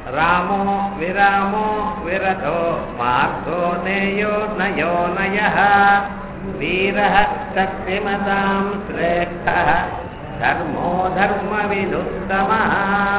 ராமோ விராமோ விரதோ மார்த்தோ நேயோ நயோ நயः வீரः சக்திமதாம் ஸ்ரேஷ்டः தர்மோ தர்மவிதுத்தமः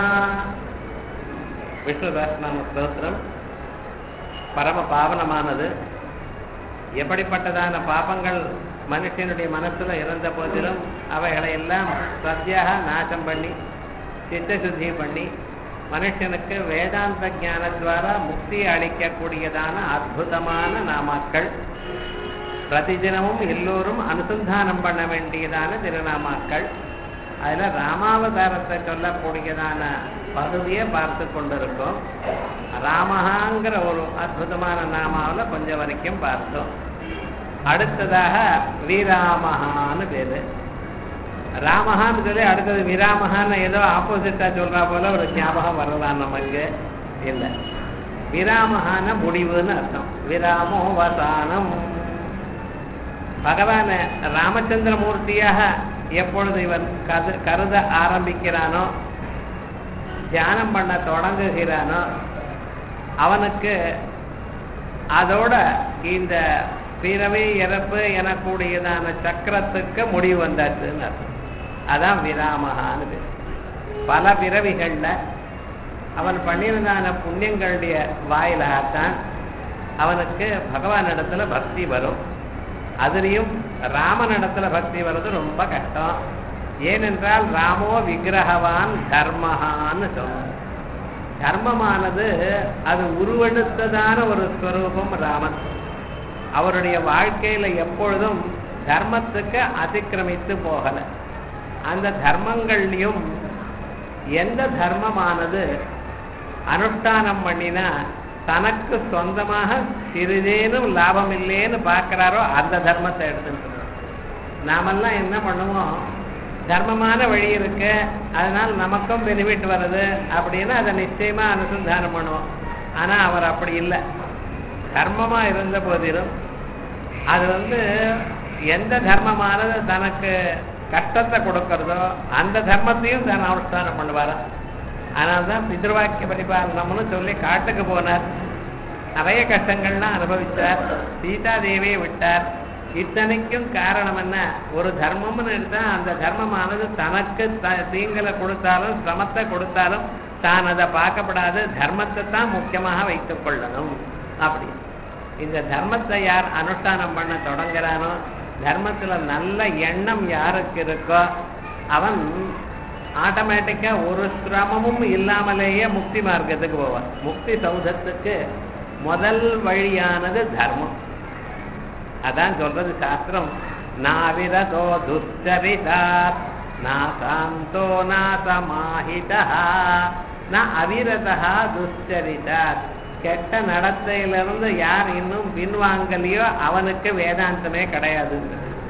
விஷ்ணு சஹஸ்ரநாம ஸ்தோத்திரம் பரம பாவனமானது எப்படிப்பட்டதான பாபங்கள் மனுஷனுடைய மனசுல இருந்த போதிலும் அவைகளை எல்லாம் சத்தியாக நாசம் பண்ணி சித்தசுத்தி பண்ணி மனுஷனுக்கு வேதாந்த ஞானத்வாரா முக்தி அளிக்கக்கூடியதான அற்புதமான நாமாக்கள் பிரதிதினமும் எல்லோரும் அனுசந்தானம் பண்ண வேண்டியதான திருநாமாக்கள் அதில் ராமாவதாரத்தை சொல்லக்கூடியதான பகுதியை பார்த்து கொண்டிருக்கோம் ராமஹாங்கிற ஒரு அற்புதமான நாமாவில் கொஞ்சம் வரைக்கும் பார்த்தோம் அடுத்ததாக வீராமஹான்னு பேரு ராமஹான்னு சொல்லி அடுத்தது விராமஹான்னு ஏதோ ஆப்போசிட்டா சொல்றா போல ஒரு ஞாபகம் வரலாம் நமக்கு இல்லை விராமஹான முடிவுன்னு அர்த்தம் விராமோ வசானம் பகவான ராமச்சந்திரமூர்த்தியாக எப்பொழுது இவன் கரு கருத ஆரம்பிக்கிறானோ தியானம் பண்ண தொடங்குகிறானோ அவனுக்கு அதோட இந்த பிறவி இறப்பு எனக்கூடியதான சக்கரத்துக்கு முடிவு வந்தாச்சுன்னு அர்த்தம் அதான் விராமகான்னு பேர் பல பிறவிகள்ல அவன் பண்ணியிருந்தான புண்ணியங்களுடைய வாயிலாகத்தான் அவனுக்கு பகவானிடத்துல பக்தி வரும் அதுலேயும் ராமனிடத்துல பக்தி வர்றது ரொம்ப கஷ்டம் ஏனென்றால் ராமோ விக்கிரகவான் தர்மஹான்னு சொல்லும் தர்மமானது அது உருவெடுத்ததான ஒரு ஸ்வரூபம் ராமன் அவருடைய வாழ்க்கையில எப்பொழுதும் தர்மத்துக்கு அதிக்கிரமித்து போகல அந்த தர்மங்கள்லையும் எந்த தர்மமானது அனுஷ்டானம் பண்ணினா தனக்கு சொந்தமாக சிறிதேனும் லாபம் இல்லைன்னு பார்க்கிறாரோ அந்த தர்மத்தை எடுத்துட்டு நாமெல்லாம் என்ன பண்ணுவோம் தர்மமான வழி இருக்கு அதனால் நமக்கும் பெனிஃபிட் வருது அப்படின்னு அதை நிச்சயமா அனுசந்தானம் பண்ணுவோம் ஆனா அவர் அப்படி இல்லை தர்மமா இருந்த போதிலும் அது வந்து எந்த தர்மமானது தனக்கு கஷ்டத்தை கொடுக்கறதோ அந்த தர்மத்தையும் தான் அனுஷ்டானம் பண்ணுவாராம் ஆனால் தான் பித்ருவாக்கிய பரிபாலனம்னு சொல்லி காட்டுக்கு போனார் நிறைய கஷ்டங்கள்லாம் அனுபவித்தார் சீதா தேவியை விட்டார் இத்தனைக்கும் காரணம் என்ன ஒரு தர்மம்னு எடுத்தா அந்த தர்மமானது தனக்கு த- தீங்கலை கொடுத்தாலும் சிரமத்தை கொடுத்தாலும் தான் அதை பார்க்கப்படாது தர்மத்தை தான் முக்கியமாக வைத்துக் கொள்ளணும் அப்படி இந்த தர்மத்தை யார் அனுஷ்டானம் பண்ண தொடங்குறானோ தர்மத்துல நல்ல எண்ணம் யாருக்கு இருக்கோ அவன் ஆட்டோமேட்டிக்கா ஒரு சிரமமும் இல்லாமலேயே முக்தி மார்க்கத்துக்கு போவான் முக்தி சௌதத்துக்கு முதல் வழியானது தர்மம் அதான் சொல்றது சாஸ்திரம் நாவிரதோ துஷ்சரிதாத் நாசாந்தோ நாசமாஹிதா ந அவிரதா துஷ்சரிதாத் கெட்ட நடத்தையிலிருந்து யார் இன்னும் பின்வாங்கலையோ அவனுக்கு வேதாந்தமே கிடையாது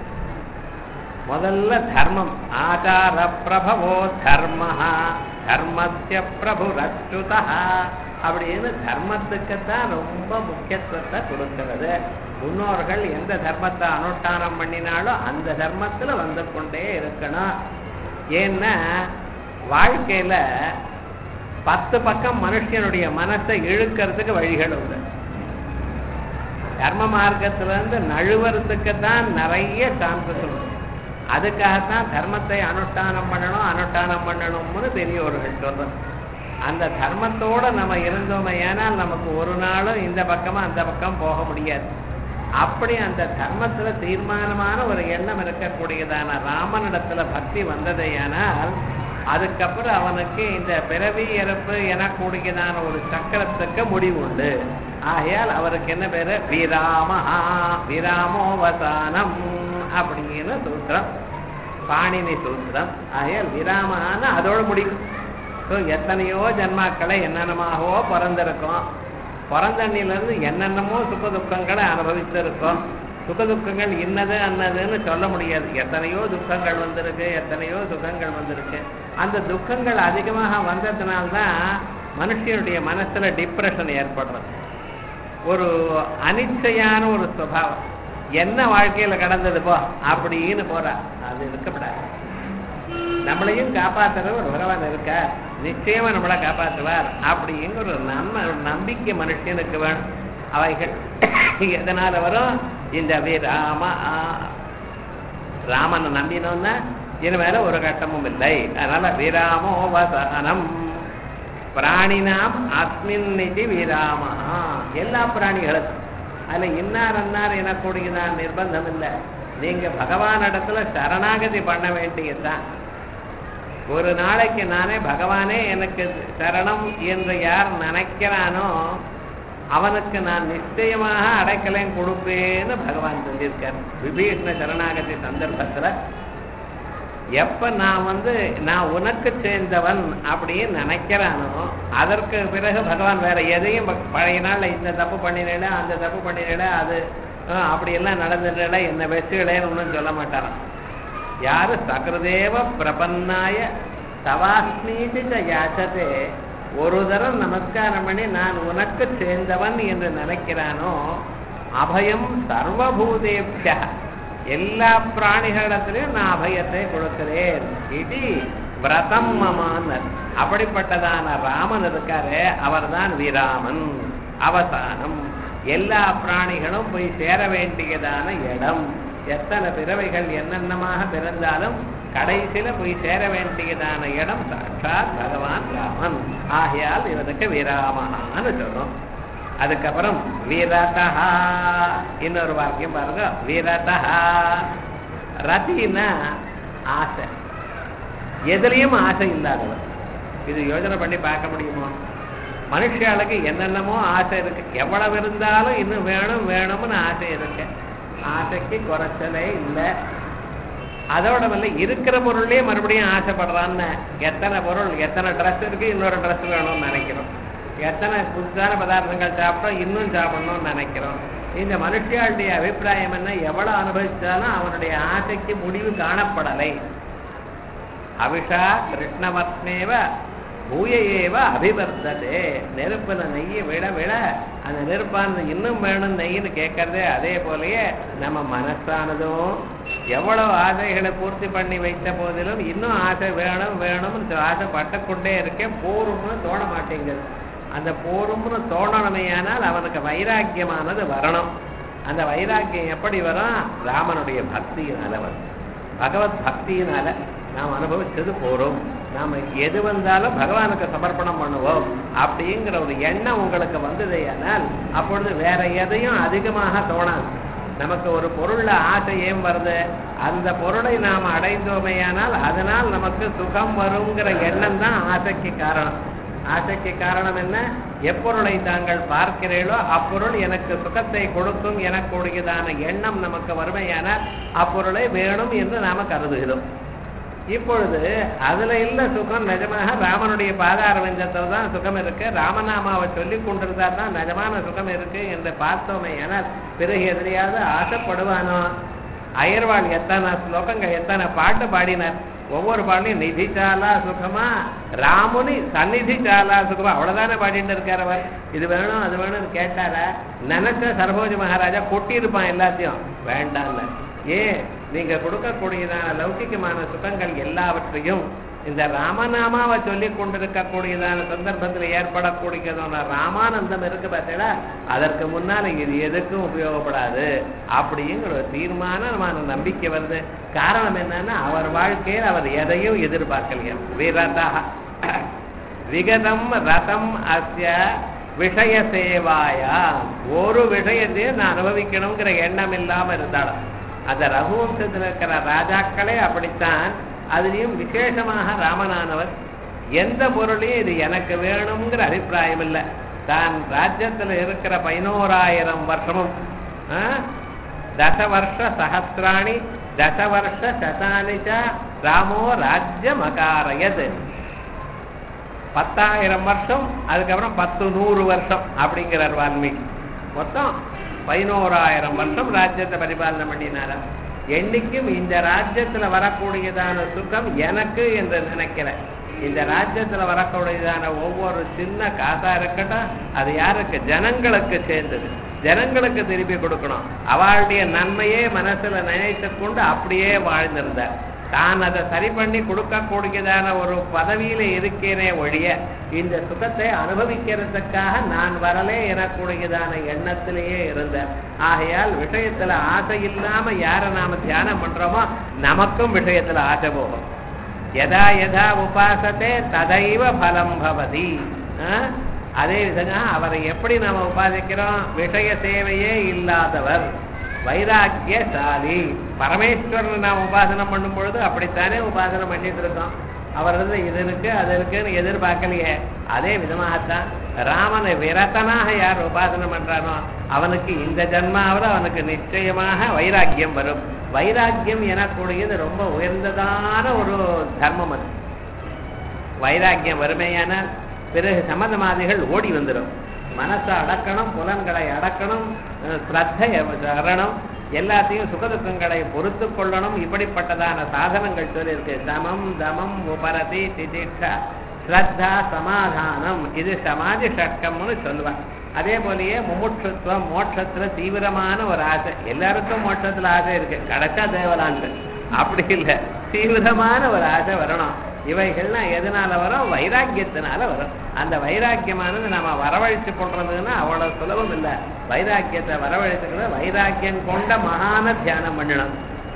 முதல்ல தர்மம் ஆச்சார பிரபவோ தர்மஹா தர்மஸ்ய பிரபுரச்சுதா அப்படின்னு தர்மத்துக்குத்தான் ரொம்ப முக்கியத்துவத்தை கொடுக்கிறது முன்னோர்கள் எந்த தர்மத்தை அனுஷ்டானம் பண்ணினாலும் அந்த தர்மத்துல வந்து கொண்டே இருக்கணும் ஏன்னா வாழ்க்கையில பத்து பக்கம் மனுஷனுடைய மனசை இழுக்கிறதுக்கு வழிகள் உண்டு தர்ம மார்க்கத்துல இருந்து நழுவறதுக்கு தான் நிறைய சான்சஸ் உண்டு அதுக்காகத்தான் தர்மத்தை அனுஷ்டானம் பண்ணணும் அனுஷ்டானம் பண்ணணும்னு பெரியவர்கள் சொல்றோம் அந்த தர்மத்தோட நம்ம இருந்தோமே ஏனால் நமக்கு ஒரு நாளும் இந்த பக்கமா அந்த பக்கம் போக முடியாது அப்படி அந்த தர்மத்துல தீர்மானமான ஒரு எண்ணம் இருக்கக்கூடியதான ராமனிடத்துல பக்தி வந்ததையானால் அதுக்கப்புறம் அவனுக்கு இந்த பிறவி இறப்பு எனக்கூடியதான ஒரு சக்கரத்துக்கு முடிவு உண்டு ஆகையால் அவருக்கு என்ன பேரு விராமஹா விராமோவசானம் அப்படின்னு சூத்திரம் பாணினி சூத்திரம் ஆகையால் விராமஹான்னு அதோட முடியும் ஸோ எத்தனையோ ஜன்மாக்களை என்னென்னமாகவோ பிறந்திருக்கோம் பிறந்தண்ணிலிருந்து என்னென்னமோ சுக துக்கங்களை அனுபவித்திருக்கோம் சுக துக்கங்கள் இன்னது அன்னதுன்னு சொல்ல முடியாது எத்தனையோ துக்கங்கள் வந்திருக்கு எத்தனையோ சுகங்கள் வந்திருக்கு அந்த துக்கங்கள் அதிகமாக வந்ததுனால்தான் மனுஷனுடைய மனசுல டிப்ரெஷன் ஏற்படுறது ஒரு அனிச்சையான ஒரு சுபாவம் என்ன வாழ்க்கையில கடந்தது போ அப்படின்னு போறா அது இருக்கப்படாது நம்மளையும் காப்பாத்துற ஒரு பகவான் இருக்க நிச்சயமா நம்மளை காப்பாற்றுவார் அப்படிங்கிற ஒரு நன்மை ஒரு நம்பிக்கை மனுஷனுக்கு வேணும் அவைகள் எதனால வரும் இந்த விராம ராமனை நம்பினோன்னா இனிமேல ஒரு கட்டமும் இல்லை அதனால விராமோ வசனம் பிராணினாம் அஸ்மின் நிதி விராமா எல்லா பிராணிகளுக்கும் அதுல இன்னார் அன்னார் எனக்கூடியதான் நிர்பந்தம் இல்லை நீங்க பகவான் இடத்துல சரணாகதி பண்ண வேண்டியதுதான் ஒரு நாளைக்கு நானே பகவானே எனக்கு சரணம் என்று யார் நினைக்கிறானோ அவனுக்கு நான் நிச்சயமாக அடைக்கலையும் கொடுப்பேன்னு பகவான் சொல்லியிருக்கார் விபீஷ்ண சரணாகதி சந்தர்ப்பத்துல எப்ப நான் வந்து நான் உனக்கு சேர்ந்தவன் அப்படின்னு நினைக்கிறானோ அதற்கு பிறகு பகவான் வேற எதையும் ப- பழைய நாள்ல இந்த தப்பு பண்ணினேல அந்த தப்பு பண்ணினேல அது அஹ், அப்படியெல்லாம் நடந்துடல என்ன வெச்சுகளேன்னு ஒன்றும் சொல்ல மாட்டாராம் யாரு சகృదేవ பிரபன்னாய தவாஸ்மீதி ச யாச்சதே ஒரு தரம் நமஸ்காரம் பண்ணி நான் உனக்கு சேர்ந்தவன் என்று நினைக்கிறானோ அபயம் சர்வபூதேபிய எல்லா பிராணிகளிடத்திலையும் நான் அபயத்தை கொடுக்கிறேன் இது விரதம் மமான்னர் அப்படிப்பட்டதான ராமன் இருக்காரே அவர்தான் விராமன் அவசானம் எல்லா பிராணிகளும் போய் சேர வேண்டியதான இடம் எத்தனை பிறவைகள் என்னென்னமாக பிறந்தாலும் கடைசியில போய் சேர வேண்டியதான இடம் சாட்சாத் பகவான் ராமன் ஆகையால் இவனுக்கு விராமனான்னு சொல்றோம் அதுக்கப்புறம் வீரதா இன்னொரு வாக்கியம் பாருங்க வீரதா ரத்தின்னா ஆசை எதுலயும் ஆசை இல்லாதவர் இது யோசனை பண்ணி பார்க்க முடியுமோ மனுஷாளுக்கு என்னென்னமோ ஆசை இருக்கு எவ்வளவு இருந்தாலும் இன்னும் வேணும் வேணும்னு ஆசை இருக்கு ஆசைக்கு குறைச்சலே இல்லை அதோட வந்து இருக்கிற பொருள்லயே மறுபடியும் ஆசைப்படுறான்னு எத்தனை பொருள் எத்தனை ட்ரெஸ் இருக்கு இன்னொரு ட்ரெஸ் வேணும்னு நினைக்கிறோம் எத்தனை புதுசான பதார்த்தங்கள் சாப்பிட்டோம் இன்னும் சாப்பிடணும்னு நினைக்கிறோம் இந்த மனுஷியாளுடைய அபிப்பிராயம் என்ன எவ்வளவு அனுபவிச்சாலும் அவனுடைய ஆசைக்கு முடிவு காணப்படலை அவிஷா கிருஷ்ணவத்மேவ பூய ஏவ அபிவர்த்ததே நெருப்புல நெய்யை விட விட அந்த நெருப்பானது இன்னும் வேணும் நெய்ன்னு கேட்கறதே அதே போலயே நம்ம மனசானதும் எவ்வளவு ஆசைகளை பூர்த்தி பண்ணி வைத்த போதிலும் இன்னும் ஆசை வேணும் வேணும்னு ஆசைப்பட்டு கொண்டே இருக்கேன் போரும்னு தோண மாட்டேங்குது அந்த போரும்னு தோணணுமையானால் அவனுக்கு வைராக்கியமானது வரணும் அந்த வைராக்கியம் எப்படி வரும் ராமனுடைய பக்தியினால வரும் பகவத் பக்தியினால நாம் அனுபவிச்சது போறோம் நாம எது வந்தாலும் பகவானுக்கு சமர்ப்பணம் பண்ணுவோம் அப்படிங்கிற ஒரு எண்ணம் உங்களுக்கு வந்ததேயானால் அப்பொழுது வேற எதையும் அதிகமாக தோணாது நமக்கு ஒரு பொருள்ல ஆசை ஏன் வருது அந்த பொருளை நாம் அடைந்தோமேயானால் அதனால் நமக்கு சுகம் வருங்கிற எண்ணம் தான் ஆசைக்கு காரணம் ஆசைக்கு காரணம் என்ன எப்பொருளை தாங்கள் பார்க்கிறீர்களோ அப்பொருள் எனக்கு சுகத்தை கொடுக்கும் எனக்கூடியதான எண்ணம் நமக்கு வறுமையானால் அப்பொருளை வேணும் என்று நாம கருதுகிறோம் இப்பொழுது அதுல இல்ல சுகம் நிஜமாக ராமனுடைய பாதாரவிந்தத்தில் தான் சுகம் இருக்கு ராமநாமாவை சொல்லி கொண்டிருந்தா தான் நிஜமான சுகம் இருக்கு என்று பார்த்தோமே ஆனால் பிறகு எதிரியாவது ஆசைப்படுவானோ அயர்வாள் எத்தனை ஸ்லோகங்கள் எத்தனை பாட்டு பாடினார் ஒவ்வொரு பாடலையும் நிதி சாலா சுகமா ராமுனி சந்நிதி சாலா சுகமா அவ்வளவுதானே பாடிட்டு இருக்கார் அவர் இது வேணும் அது வேணும்னு கேட்டாரா நினைச்ச சரபோஜி மகாராஜா கொட்டியிருப்பான் எல்லாத்தையும் வேண்டாம்ல ஏன் நீங்க கொடுக்கக்கூடியதான லௌகிகமான சுகங்கள் எல்லாவற்றையும் இந்த ராமநாமாவை சொல்லி கொண்டிருக்கக்கூடியதான சந்தர்ப்பத்தில் ஏற்படக்கூடியதான ராமானந்தம் இருக்கு பார்த்தீங்களா அதற்கு முன்னால இது எதுக்கும் உபயோகப்படாது அப்படிங்கிற ஒரு தீர்மானமான நம்பிக்கை வருது காரணம் என்னன்னா அவர் வாழ்க்கையில் அவர் எதையும் எதிர்பார்க்கலையா விரதா விகதம் ரதம் அஸ்ய விஷய சேவாயா ஒரு விஷயத்தையும் நான் அனுபவிக்கணுங்கிற எண்ணம் இல்லாம இருந்தாலும் அந்த ரகுவம்சத்தில் இருக்கிற ராஜாக்களே அப்படித்தான் அதுலயும் விசேஷமாக ராமனானவர் எந்த பொருளையும் இது எனக்கு வேணுங்கிற அபிப்பிராயம் இல்லை தான் ராஜ்யத்துல இருக்கிற பதினோராயிரம் வருஷமும் ஆ, தச வருஷ சஹசிராணி தச வருஷ சதானி ச ராமோ ராஜ்யம் அகாரயது பத்தாயிரம் வருஷம் அதுக்கப்புறம் பத்து நூறு வருஷம் அப்படிங்கிறார் வால்மீகி மொத்தம் பதினோராயிரம் வருஷம் ராஜ்யத்தை பரிபாலனை பண்ணினாரா என்னைக்கும் இந்த ராஜ்யத்துல வரக்கூடியதான சுகம் எனக்கு என்று நினைக்கிறேன் இந்த ராஜ்யத்துல வரக்கூடியதான ஒவ்வொரு சின்ன காசா இருக்கட்டும் அது யாருக்கு ஜனங்களுக்கு சேர்ந்தது ஜனங்களுக்கு திருப்பி கொடுக்கணும் அவளுடைய நன்மையே மனசுல நினைத்து கொண்டு அப்படியே வாழ்ந்திருந்தார் தான் அதை சரி பண்ணி கொடுக்கக்கூடியதான ஒரு பதவியில இருக்கேனே ஒழிய இந்த சுகத்தை அனுபவிக்கிறதுக்காக நான் வரலே எனக்கூடியதான எண்ணத்திலேயே இருந்தேன் ஆகையால் விஷயத்துல ஆசை இல்லாம யாரை நாம தியானம் பண்றோமோ நமக்கும் விஷயத்துல ஆசை போகும் எதா எதா உபாசத்தே ததைவ பலம் பவதி ஆ? அதே விதங்க அவரை எப்படி நாம உபாசிக்கிறோம் விஷய சேவையே இல்லாதவர் வைராக்கியசாலி பரமேஸ்வரன் நாம் உபாசனம் பண்ணும் பொழுது அப்படித்தானே உபாசனம் பண்ணிட்டு இருக்கோம் அவர் வந்து இது இருக்கு அது இருக்குன்னு எதிர்பார்க்கலையே அதே விதமாகத்தான் ராமனை விரதனாக யார் உபாசனம் பண்றானோ அவனுக்கு இந்த ஜன்மாவில் அவனுக்கு நிச்சயமாக வைராக்கியம் வரும் வைராக்கியம் எனக்கூடியது ரொம்ப உயர்ந்ததான ஒரு தர்மம் அது வைராக்கியம் வறுமையானால் பிறகு சம்மதமாதிகள் ஓடி வந்துடும் மனசை அடக்கணும் புலன்களை அடக்கணும் அஹ் ஸ்ரத்தை வரணும் எல்லாத்தையும் சுகதுக்கங்களை பொறுத்து கொள்ளணும் இப்படிப்பட்டதான சாதனங்கள் சொல்லியிருக்கு சமம் தமம் உபரதி திதிட்சா ஸ்ரத்தா சமாதானம் இது சமாதி ஷட்கம்னு சொல்லுவாங்க அதே போலயே முமுட்சுத்துவம் மோட்சத்துல தீவிரமான ஒரு ஆசை எல்லாருக்கும் மோட்சத்துல ஆசை இருக்கு கிடைச்சா தேவலான்னு அப்படி இல்லை தீவிரமான ஒரு ஆசை வரணும் இவைகள்லாம் எதனால வரும் வைராக்கியத்தினால வரும் அந்த வைராக்கியமானது நம்ம வரவழைச்சு கொள்றதுன்னா அவ்வளவு சுலபம் இல்லை வைராக்கியத்தை வரவழைச்சுக்கிறது வைராக்கியம் கொண்ட மகான தியானம் பண்ணணும்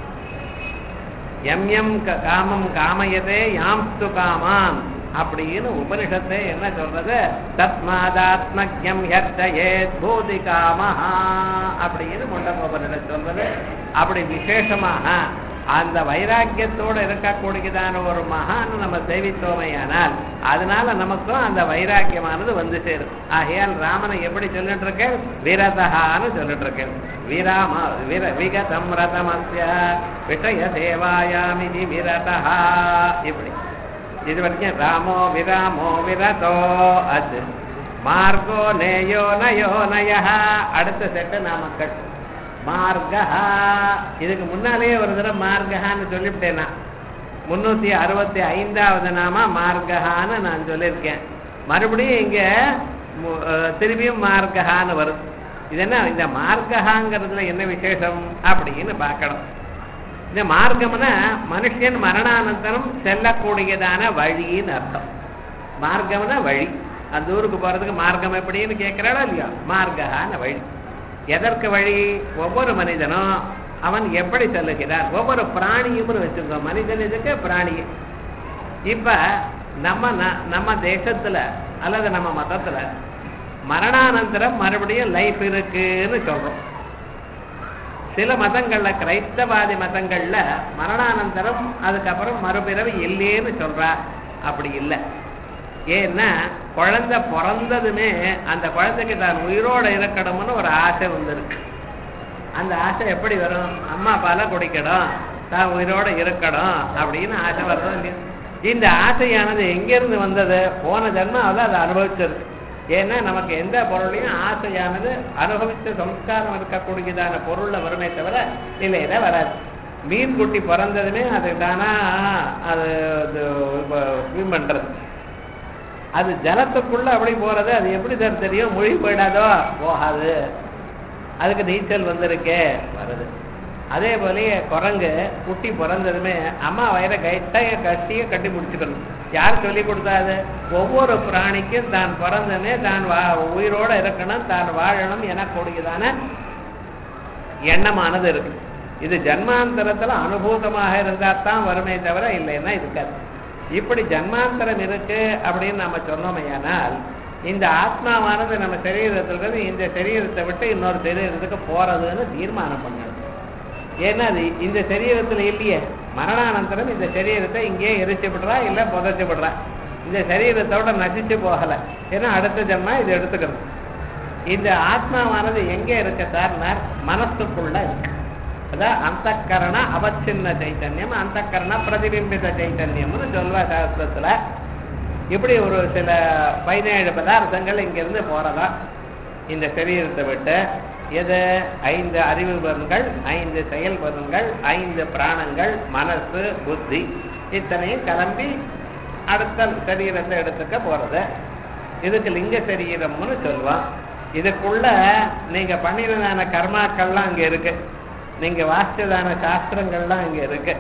எம் எம் க- காமம் காமயதே யாம்ஸ்து காமான் அப்படின்னு உபனிஷத்தை என்ன சொல்றது தத்மாதாத்மக்யம் ஹர்த்தயே பூதி காமஹா அப்படின்னு முண்டகோபனிடம் சொல்றது அப்படி விசேஷமாக அந்த வைராக்கியத்தோடு இருக்கக்கூடியதான ஒரு மகான் நம்ம சேவித்தோமையானால் அதனால நமக்கும் அந்த வைராக்கியமானது வந்து சேரும் ஆகையால் ராமனை எப்படி சொல்லிட்டு இருக்கேன் வீரதகான்னு சொல்லிட்டு இருக்கேன் வீராம வீர விகதம் ரதமஸ்ய விஷய சேவாயாமிதி விரதஹா இப்படி இது வரைக்கும் ராமோ விராமோ விரதோ அது மார்கோ நேயோ நயோ நய அடுத்த செட்டு நாமக்கள் மார்கஹா இதுக்கு முன்னாலேயே ஒரு தடவை மார்கஹான்னு சொல்லிவிட்டேன் நான் முன்னூத்தி அறுபத்தி ஐந்தாவது நாம மார்கஹான்னு நான் சொல்லியிருக்கேன் மறுபடியும் இங்க மு- அஹ் திரும்பியும் மார்கஹான்னு வரும் இது என்ன இந்த மார்கஹாங்கிறதுல என்ன விசேஷம் அப்படின்னு பார்க்கணும் இந்த மார்க்கம்னா மனுஷன் மரணானந்தரம் செல்லக்கூடியதான வழின்னு அர்த்தம் மார்க்கம்னா வழி அந்த ஊருக்கு போறதுக்கு மார்க்கம் எப்படின்னு கேட்கிறாளோ இல்லையா மார்க்கான வழி எதற்கு வழி ஒவ்வொரு மனிதனும் அவன் எப்படி செல்லுகிறான் ஒவ்வொரு பிராணியும் வச்சுக்கோ மனிதன் இதுக்கு பிராணி இப்ப நம்ம ந- நம்ம தேசத்துல அல்லது நம்ம மதத்துல மரணானந்தரம் மறுபடியும் லைஃப் இருக்குன்னு சொல்றோம் சில மதங்கள்ல கிரைஸ்தவாதி மதங்கள்ல மரணானந்தரம் அதுக்கப்புறம் மறுபிறவி இல்லைன்னு சொல்றா அப்படி இல்லை ஏன்னா குழந்தை பிறந்ததுமே அந்த குழந்தைக்கு தான் உயிரோட இருக்கணும்னு ஒரு ஆசை வந்திருக்கு அந்த ஆசை எப்படி வரும் அம்மா பாலை குடிக்கணும் தான் உயிரோட இருக்கணும் அப்படின்னு ஆசை வருதோ இல்லையா இந்த ஆசையானது எங்கிருந்து வந்தது போன ஜென்மாவில் அதை அனுபவிச்சது ஏன்னா நமக்கு எந்த பொருளையும் ஆசையானது அனுபவிச்ச சம்ஸ்காரம் இருக்கக்கூடியதான பொருள்ல வருமே தவிர இல்லையில வராது மீன் குட்டி பிறந்ததுமே அது தானா அது ஸ்விம் பண்றது அது ஜலத்துக்குள்ள அப்படி போறது அது எப்படி சார் தெரியும் மொழி போயிடாதோ போகாது அதுக்கு நீச்சல் வந்திருக்கே வருது அதே போலயே குரங்கு குட்டி பிறந்ததுமே அம்மா வயிறை கைட்டைய கட்டிய கட்டி முடிச்சுக்கணும் யார் சொல்லி கொடுத்தாது ஒவ்வொரு பிராணிக்கும் தான் பிறந்தனே தான் வா உயிரோட இருக்கணும் தான் வாழணும் எனக்கூடியதான எண்ணமானது இருக்கு இது ஜன்மாந்தரத்துல அனுபூதமாக இருந்தா தான் வருமே தவிர இல்லைன்னா இருக்காது இப்படி ஜன்மாந்தரம் இருக்கு அப்படின்னு நம்ம சொன்னோமையானால் இந்த ஆத்மாவானது நம்ம சரீரத்திலிருந்து இந்த சரீரத்தை விட்டு இன்னொரு சரீரத்துக்கு போறதுன்னு தீர்மானம் பண்ணணும் ஏன்னா அது இந்த சரீரத்துல இல்லையே மரணானந்தரம் இந்த சரீரத்தை இங்கேயே எரிச்சு விடுறா இல்ல புதைச்சு விடுறா இந்த சரீரத்தோட நசிச்சு போகல ஏன்னா அடுத்த ஜென்மா இது எடுத்துக்கணும் இந்த ஆத்மாவானது எங்க இருக்கு சார்னார் மனசுக்குள்ள இருக்கு அதான் அந்தக்கரண அவச்சின்ன சைத்தன்யம் அந்தக்கரண பிரதிபிம்பித சைத்தன்யம்னு சொல்வா சாஸ்திரத்துல இப்படி ஒரு சில பதினேழு பதார்த்தங்கள் இங்கிருந்து போறதா இந்த சரீரத்தை விட்டு எது ஐந்து அறிவு பலன்கள் ஐந்து செயல் பலன்கள் ஐந்து பிராணங்கள் மனசு புத்தி இத்தனையும் கிளம்பி அடுத்த சரீரத்தை எடுத்துக்க போறது இதுக்கு லிங்க சரீரம்னு சொல்லுவோம் இதுக்குள்ள நீங்க பண்ணினதான கர்மாக்கள்லாம் அங்க இருக்கு நீங்க வாசிச்சதான சாஸ்திரங்கள்லாம் இங்க இருக்கு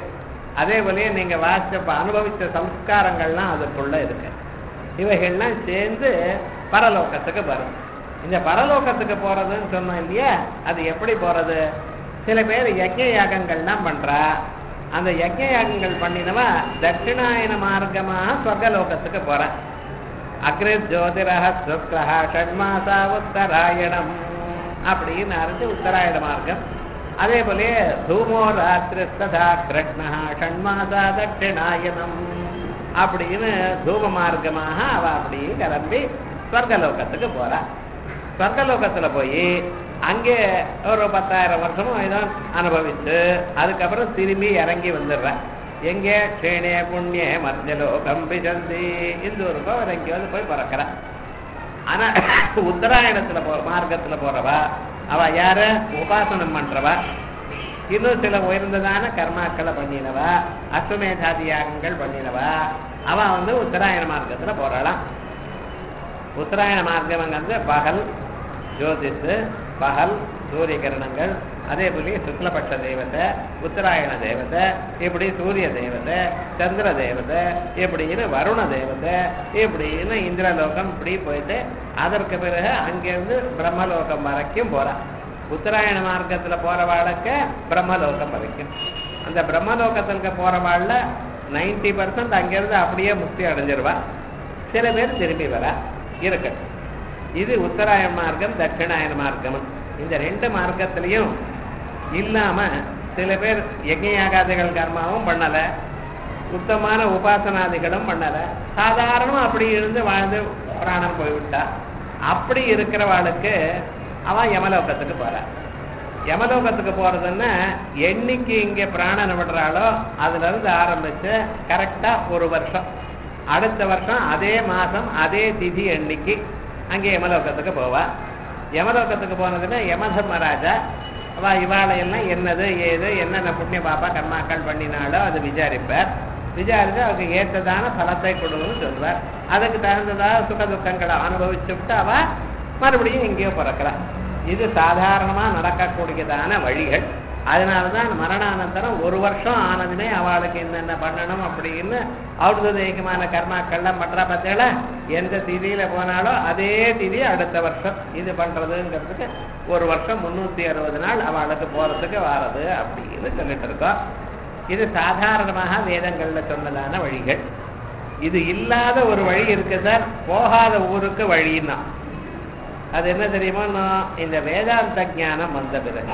அதே போலயே நீங்க வாசிச்ச அனுபவிச்ச சம்ஸ்காரங்கள்லாம் அதுக்குள்ள இருக்கு இவைகள்லாம் சேர்ந்து பரலோகத்துக்கு வரும் இந்த பரலோகத்துக்கு போறதுன்னு சொன்னோம் இல்லையா அது எப்படி போறது சில பேர் யஜ்ய யாகங்கள்லாம் பண்றா அந்த யஜ்ய யாகங்கள் பண்ணினவா தட்சிணாயன மார்க்கமாக சொர்க்கலோகத்துக்கு போறான் அக்ரி ஜோதிரஹ சுக்ரஹ ஷட்மாசா உத்தராயணம் அப்படின்னு அறிஞ்சு உத்தராயண மார்க்கம் அதே போல தூமோ ராத்திரி ததா கிருஷ்ணா ஷண்மாசா தட்சிணாயனம் அப்படின்னு தூம மார்க்கமாக அவ அப்படி கிளம்பி ஸ்வர்கலோகத்துக்கு போறா ஸ்வர்கலோகத்துல போய் அங்கே ஒரு பத்தாயிரம் வருஷமும் ஏதோ அனுபவிச்சு அதுக்கப்புறம் திரும்பி இறங்கி வந்துடுறேன் எங்கே க்ஷேணே புண்ணிய மத்தியலோகம் பிசந்தி இந்த ஊருக்கோ அவர் எங்கேயாவது போய் பிறக்கிறா ஆனா உத்தராயணத்துல போ மார்க்கத்துல போறவா அவ யாரு உபாசனம் பண்றவா இன்னும் சில உயர்ந்ததான கர்மாக்களை பண்ணினவா அஸ்வமேதாதி யாகங்கள் பண்ணினவா அவ வந்து உத்தராயண மார்க்கத்துல போறாளாம் உத்தராயண மார்க்கம்ங்கிறது பகல் ஜோதிஷு பகல் சூரிய கிரணங்கள் அதே போல சுக்லபட்ச தேவதை உத்தராயண தேவதை இப்படி சூரிய தேவதை சந்திர தேவதை இப்படின்னு வருண தேவதை இப்படின்னு இந்திரலோகம் இப்படி போயிட்டு அதற்கு பிறகு அங்கிருந்து பிரம்மலோகம் வரைக்கும் போறா உத்தராயண மார்க்கத்துல போறவாளுக்கு பிரம்மலோகம் வரைக்கும் அந்த பிரம்மலோகத்திற்கு போறவாள்ல நைன்டி பர்சன்ட் அங்கிருந்து அப்படியே முக்தி அடைஞ்சிருவா சில பேர் திரும்பி வரா இருக்கட்டும் இது உத்தராயண மார்க்கம் தட்சிணாயன மார்க்கம் இந்த ரெண்டு மார்க்கத்திலையும் இல்லாம சில பேர் யஜ்ஞயாகாதிகள் கர்மாவும் பண்ணல சுத்தமான உபாசனாதிகளும் பண்ணல சாதாரணமா அப்படி இருந்து வாழ்ந்து பிராணம் போய்விட்டா அப்படி இருக்கிறவாளுக்கு அவன் யமலோகத்துக்கு போறா யமலோகத்துக்கு போறதுன்னா என்னைக்கு இங்க பிராணனை விடுறாளோ அதுல இருந்து ஆரம்பிச்சு கரெக்டா ஒரு வருஷம் அடுத்த வருஷம் அதே மாசம் அதே திதி எண்ணிக்கை அங்கே யமலோகத்துக்கு போவா யமலோகத்துக்கு போனதுன்னா யமதர்மராஜா அவ இவாளையெல்லாம் என்னது ஏது என்னென்ன புண்ணிய பாப்பா கர்மாக்கள் பண்ணினாலோ அது விசாரிப்பார் விசாரித்து அவருக்கு ஏற்றதான பலத்தை கொடுன்னு சொல்வார் அதுக்கு தகுந்ததாக சுக துக்கங்களை அனுபவிச்சு விட்டு அவ மறுபடியும் எங்கேயோ பிறக்கிறா இது சாதாரணமா நடக்கக்கூடியதான வழிகள் அதனாலதான் மரணானந்தரம் ஒரு வருஷம் ஆனதுமே அவளுக்கு என்னென்ன பண்ணணும் அப்படின்னு ஔடதேகமான கர்மாக்கள்லாம் பண்றா பார்த்தேல எந்த திதியில போனாலும் அதே திதி அடுத்த வருஷம் இது பண்றதுங்கிறதுக்கு ஒரு வருஷம் முன்னூத்தி அறுபது நாள் அவளுக்கு போறதுக்கு வாரது அப்படின்னு சொல்லிட்டு இருக்கோம் இது சாதாரணமாக வேதங்கள்ல சொன்னதான வழிகள் இது இல்லாத ஒரு வழி இருக்கு சார் போகாத ஊருக்கு வழின்னா அது என்ன தெரியுமா நான் இந்த வேதாந்த ஞானம் வந்த பிறகு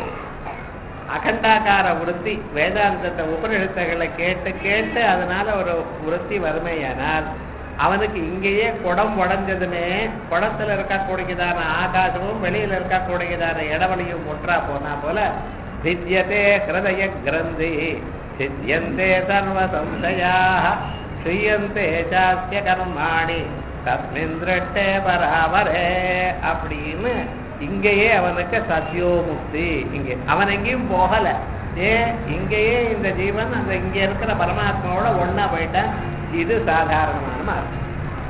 அகண்டாகார விருத்தி வேதாந்தத்தை உபநிஷத்துகளை கேட்டு கேட்டு அதனால ஒரு விருத்தி வறுமையானால் அவனுக்கு இங்கேயே குடம் உடஞ்சதுமே குடத்துல இருக்கக்கூடியதான ஆகாசமும் வெளியில இருக்கக்கூடியதான இடவெளியும் ஒன்றா போனா போல வித்யதே ஹிருதய கிரந்தி சித்தியந்தே சர்வ சம்சயாக ஸ்ரீயந்தே சாஸ்திய கர்மாணி தஸ்மின் திருஷ்டே பராவரே அப்படின்னு இங்கேயே அவனுக்கு சத்யோமுக்தி இங்கே அவன் எங்கேயும் போகல ஏ இங்கேயே இந்த ஜீவன் அந்த இங்க இருக்கிற பரமாத்மாவோட ஒன்னா போயிட்டான் இது சாதாரணமான மார்க்கம்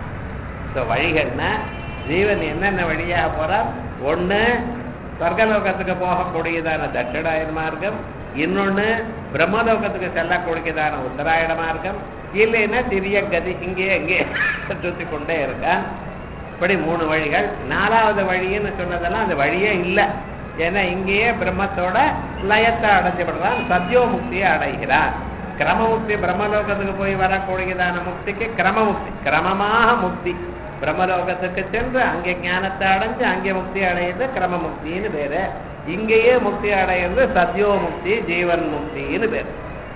ஸோ வழிகள்னா ஜீவன் என்னென்ன வழியாக போறான் ஒண்ணு சொர்க்கலோகத்துக்கு போகக்கூடியதான தட்சிணாயன மார்க்கம் இன்னொன்னு பிரம்மலோகத்துக்கு செல்லக்கூடியதான உத்தராயண மார்க்கம் இல்லைன்னா திரிய கதி இங்கே இங்கே சுத்தி கொண்டே இருக்கான் இப்படி மூணு வழிகள் நாலாவது வழின்னு சொன்னதெல்லாம் அந்த வழியே இல்லை ஏன்னா இங்கேயே பிரம்மத்தோட லயத்தை அடைஞ்சுபடுறான் சத்யோ முக்தியை அடைகிறான் கிரமமுக்தி பிரம்மலோகத்துக்கு போய் வரக்கூடியதான முக்திக்கு கிரமமுக்தி கிரமமாக முக்தி பிரம்மலோகத்துக்கு சென்று அங்கே ஞானத்தை அடைஞ்சு அங்கே முக்தி அடையிறது கிரமமுக்தின்னு பேரு இங்கேயே முக்தி அடையிறது சத்யோ முக்தி ஜீவன் முக்தின்னு பேரு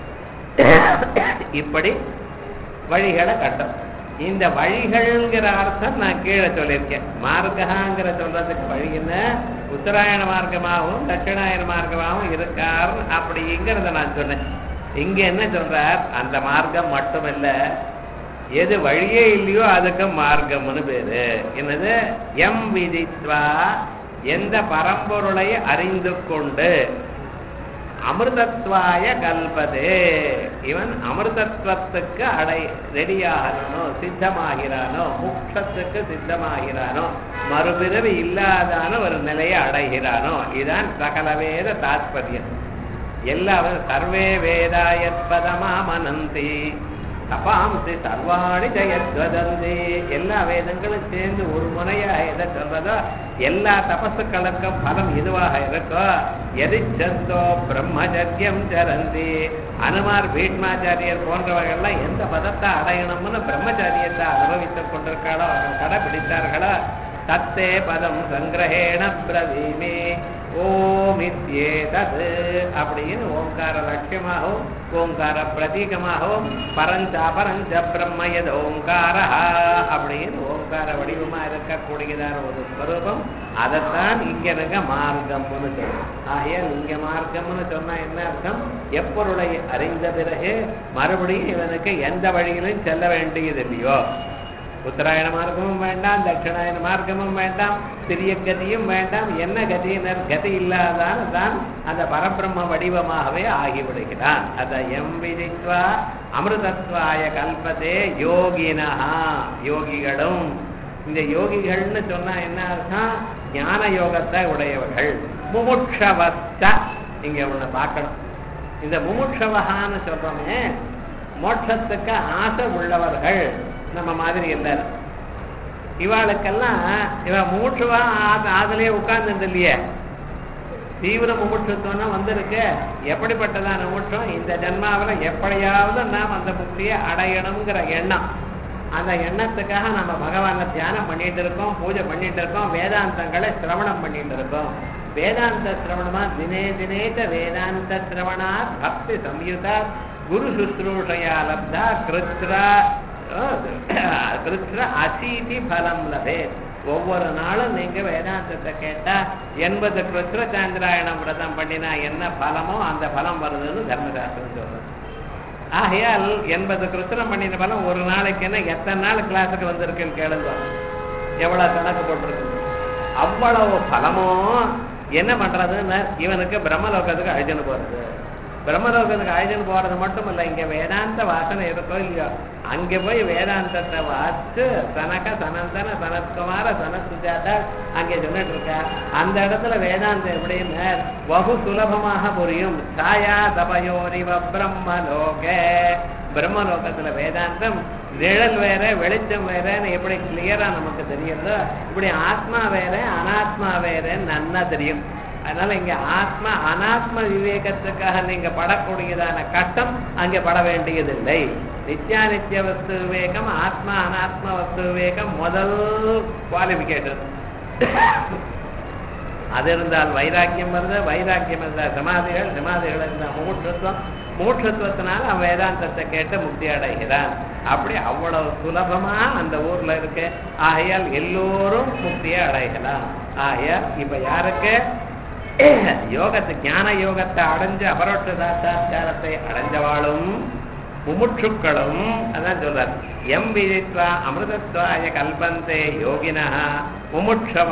இப்படி வழிகளை கட்டும் இந்த வழிகள்ங்கிற அர்த்தம் நான் கீழே சொல்லியிருக்கேன் மார்க்கங்கிற சொல்றதுக்கு வழி என்ன உத்தராயண மார்க்கமாகவும் தட்சிணாயன மார்க்கமாகவும் இருக்கார் அப்படிங்கிறத நான் சொன்னேன் இங்க என்ன சொல்றார் அந்த மார்க்கம் மட்டுமல்ல எது வழியே இல்லையோ அதுக்கு மார்க்கம்னு பேரு என்னது எம் விதித்வா எந்த பரம்பொருளை அறிந்து கொண்டு அமிர்தத்வாய கல்பதே இவன் அமிர்தத்வத்துக்கு அடை ரெடியாகிறானோ சித்தமாகிறானோ முக்ஷத்துக்கு சித்தமாகிறானோ மறுபிறவி இல்லாதான ஒரு நிலையை அடைகிறானோ இதான் சகலவேத தாத்பரியம் எல்லா சர்வே வேதாயத்பதமாமனந்தி தபாம்சி சர்வாணி ஜெயத்வதந்தி எல்லா வேதங்களும் சேர்ந்து ஒரு முறையா எதை சொல்றதோ எல்லா தபசுக்களுக்கும் பலம் இதுவாக இருக்கோ எதிச்சந்தோ பிரம்மச்சரியம் சரந்தி அனுமார் பீஷ்மாச்சாரியர் போன்றவர்கள்லாம் எந்த பதத்தை அடையணும்னு பிரம்மச்சரியத்தை அனுபவித்துக் கொண்டிருக்காளோ அவர்கள் கடைபிடித்தார்களோ தத்தே பதம் சங்கிரகேண பிரவீமே ஓமித்யேதது அப்படின்னு ஓங்கார லட்சியமாகவும் ஓங்கார பிரதீகமாகவும் பரஞ்ச அபரஞ்ச பிரம்ம எது ஓங்கார அப்படின்னு ஓங்கார வடிவமா இருக்கக்கூடியதான ஒரு ஸ்வரூபம் அதைத்தான் இங்க இருக்க மார்க்கம்னு சொல்றோம் ஆகையால் இங்க மார்க்கம்னு சொன்னா என்ன அர்த்தம் எப்பொருளை அறிந்த பிறகு மறுபடியும் இவனுக்கு எந்த வழியிலும் செல்ல வேண்டியது இல்லையோ உத்தராயண மார்க்கமும் வேண்டாம் தட்சிணாயன மார்க்கமும் வேண்டாம் சிறிய கதியும் வேண்டாம் என்ன கதியினர் கதி இல்லாதான் தான் அந்த பரபிரம்ம வடிவமாகவே ஆகிவிடுகிறான் அத எம் விதித்வா அமிர்தத்வாய கல்பதே யோகினா யோகிகளும் இந்த யோகிகள்னு சொன்னா என்ன அர்த்தம் ஞான யோகத்தை உடையவர்கள் முமுட்சவஸ்த இங்க ஒண்ணு பார்க்கணும் இந்த முமுட்சவகான்னு சொல்றோமே மோட்சத்துக்கு ஆசை உள்ளவர்கள் நம்ம மாதிரி எல்லாரும் இவாளுக்கெல்லாம் இவ மூச்சுவா அதுலயே உட்கார்ந்து இல்லையே தீவிர முமுட்சத்துவம்னா வந்திருக்கு எப்படிப்பட்டதான மூட்சம் இந்த ஜென்மாவில் எப்படியாவது நாம் அந்த முக்தியை அடையணுங்கிற எண்ணம் அந்த எண்ணத்துக்காக நம்ம பகவானை தியானம் பண்ணிட்டு இருக்கோம் பூஜை பண்ணிட்டு இருக்கோம் வேதாந்தங்களை சிரவணம் பண்ணிட்டு இருக்கோம் வேதாந்த சிரவணமா தினே தினேத வேதாந்த சிரவணா பக்தி சம்யுதா குரு சுশ্ரூஷயா லப்தா கிருத்ரா கிருஷ்ண அசீதி பலம் லபே ஒவ்வொரு நாளும் நீங்க வேதாந்தத்தை கேட்டா எண்பது கிருஷ்ண சாந்திராயணம் விரதம் பண்ணினா என்ன பலமோ அந்த பலம் வருதுன்னு தர்மசாஸ்திரம் சொல்றது ஆகையால் எண்பது கிருஷ்ணம் பண்ணின பலம் ஒரு நாளைக்கு என்ன எத்தனை நாள் கிளாஸுக்கு வந்திருக்குன்னு கேளுங்க எவ்வளவு கணக்கு போட்டிருக்கு அவ்வளவு பலமும் என்ன பண்றதுன்னு இவனுக்கு பிரம்மலோகத்துக்கு அழிச்சுன்னு போறது பிரம்மலோகத்துக்கு அழைச்சின்னு போறது மட்டும் இல்ல இங்க வேதாந்த வாசனை இருக்கோ இல்லையோ அங்க போய் வேதாந்தத்தை வாசிச்சு சனக சனந்தன சனத்குமார சனசுஜாதா அங்கே சொல்லிட்டு இருக்க அந்த இடத்துல வேதாந்தம் எப்படின்னு பகு சுலபமாக புரியும் சாயா தபயோரிவ பிரம்மலோக பிரம்மலோகத்துல வேதாந்தம் நிழல் வேற வெளிச்சம் வேறன்னு எப்படி கிளியரா நமக்கு தெரியுறதோ இப்படி ஆத்மா வேற அனாத்மா வேறன்னு நன்னா தெரியும் அதனால இங்க ஆத்மா அனாத்ம விவேகத்துக்காக நீங்க படக்கூடியதான கட்டம் அங்கே பட வேண்டியதில்லை நித்யானித்திய வஸ்து விவேகம் ஆத்மா அனாத்ம வஸ்து விவேகம் முதல் குவாலிபிகேஷன் அது இருந்தால் வைராக்கியம் வருது வைராக்கியம் இருந்தால் சமாதிகள் சமாதிகள் இருந்தால் மூட்சத்துவம் மூட்சத்துவத்தினால அவன் வேதாந்தத்தை கேட்டு முக்தி அடைகிறான் அப்படி அவ்வளவு சுலபமா அந்த ஊர்ல இருக்கு ஆகையால் எல்லோரும் முக்தியை அடையலாம் ஆகையால் இப்ப யாருக்கு யோகத்தை ஞான யோகத்தை அடைஞ்ச அபரோட்ச சாட்சா்காரத்தை அடைஞ்சவாளும் முமுட்சுக்களும் அதான் சொல்றார் எம் விதித்வா அமிர்தத்வாய கல்பந்தே யோகினா முமுட்சவ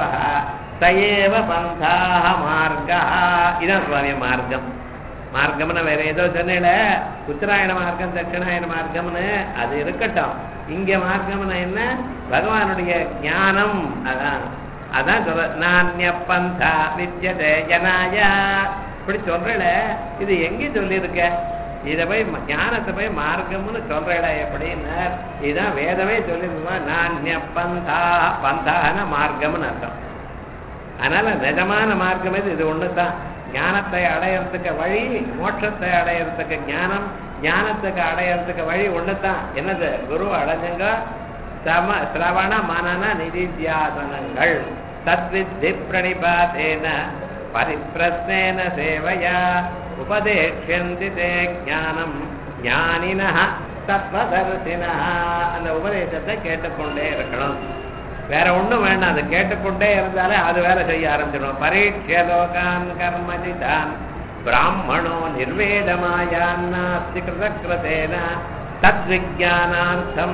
சயேவ பந்தாக மார்க்கா இதான் சுவாமி மார்க்கம் மார்க்கம்னு வேற ஏதோ சொன்னேல உத்தராயண மார்க்கம் தட்சிணாயன மார்க்கம்னு அது இருக்கட்டும் இங்க மார்க்கம்னா என்ன பகவானுடைய ஞானம் அதான் அதான் சொல்ற நானிய பந்தா வித்யதே ஜனாயா இப்படி சொல்றல இது எங்க சொல்லியிருக்க இத போய் ம- ஞானத்தை போய் மார்க்கம்னு சொல்றல எப்படின்னா இதுதான் வேதமே சொல்லிருந்தோமா நானிய பந்தா பந்தான மார்க்கம்னு அர்த்தம் அதனால நிஜமான மார்க்கம் இது இது ஒண்ணுதான் ஞானத்தை அடையறதுக்கு வழி மோட்சத்தை அடையறதுக்கு ஞானம் ஞானத்துக்கு அடையறதுக்கு வழி ஒண்ணுதான் என்னது குரு அடைஞ்சங்க சம சிரவண மனன நிதித்தியாசனங்கள் தத்வித்தி பிரணிபாதேன பரிப்பிரஸ்னேன சேவையா உபதேஷ்யந்தி தே ஞானம் ஞானின தத்வதர்சின அந்த உபதேசத்தை கேட்டுக்கொண்டே இருக்கணும் வேற ஒண்ணும் வேண்டாம் அதை கேட்டுக்கொண்டே இருந்தாலே அது வேற செய்ய ஆரம்பிச்சிடும் பரீட்ச லோகான் கர்மஜிதான் பிராமணோ நிர்வேதமாயான்னாஸ்தி கிருதக்ரதேன தத்விஜானார்த்தம்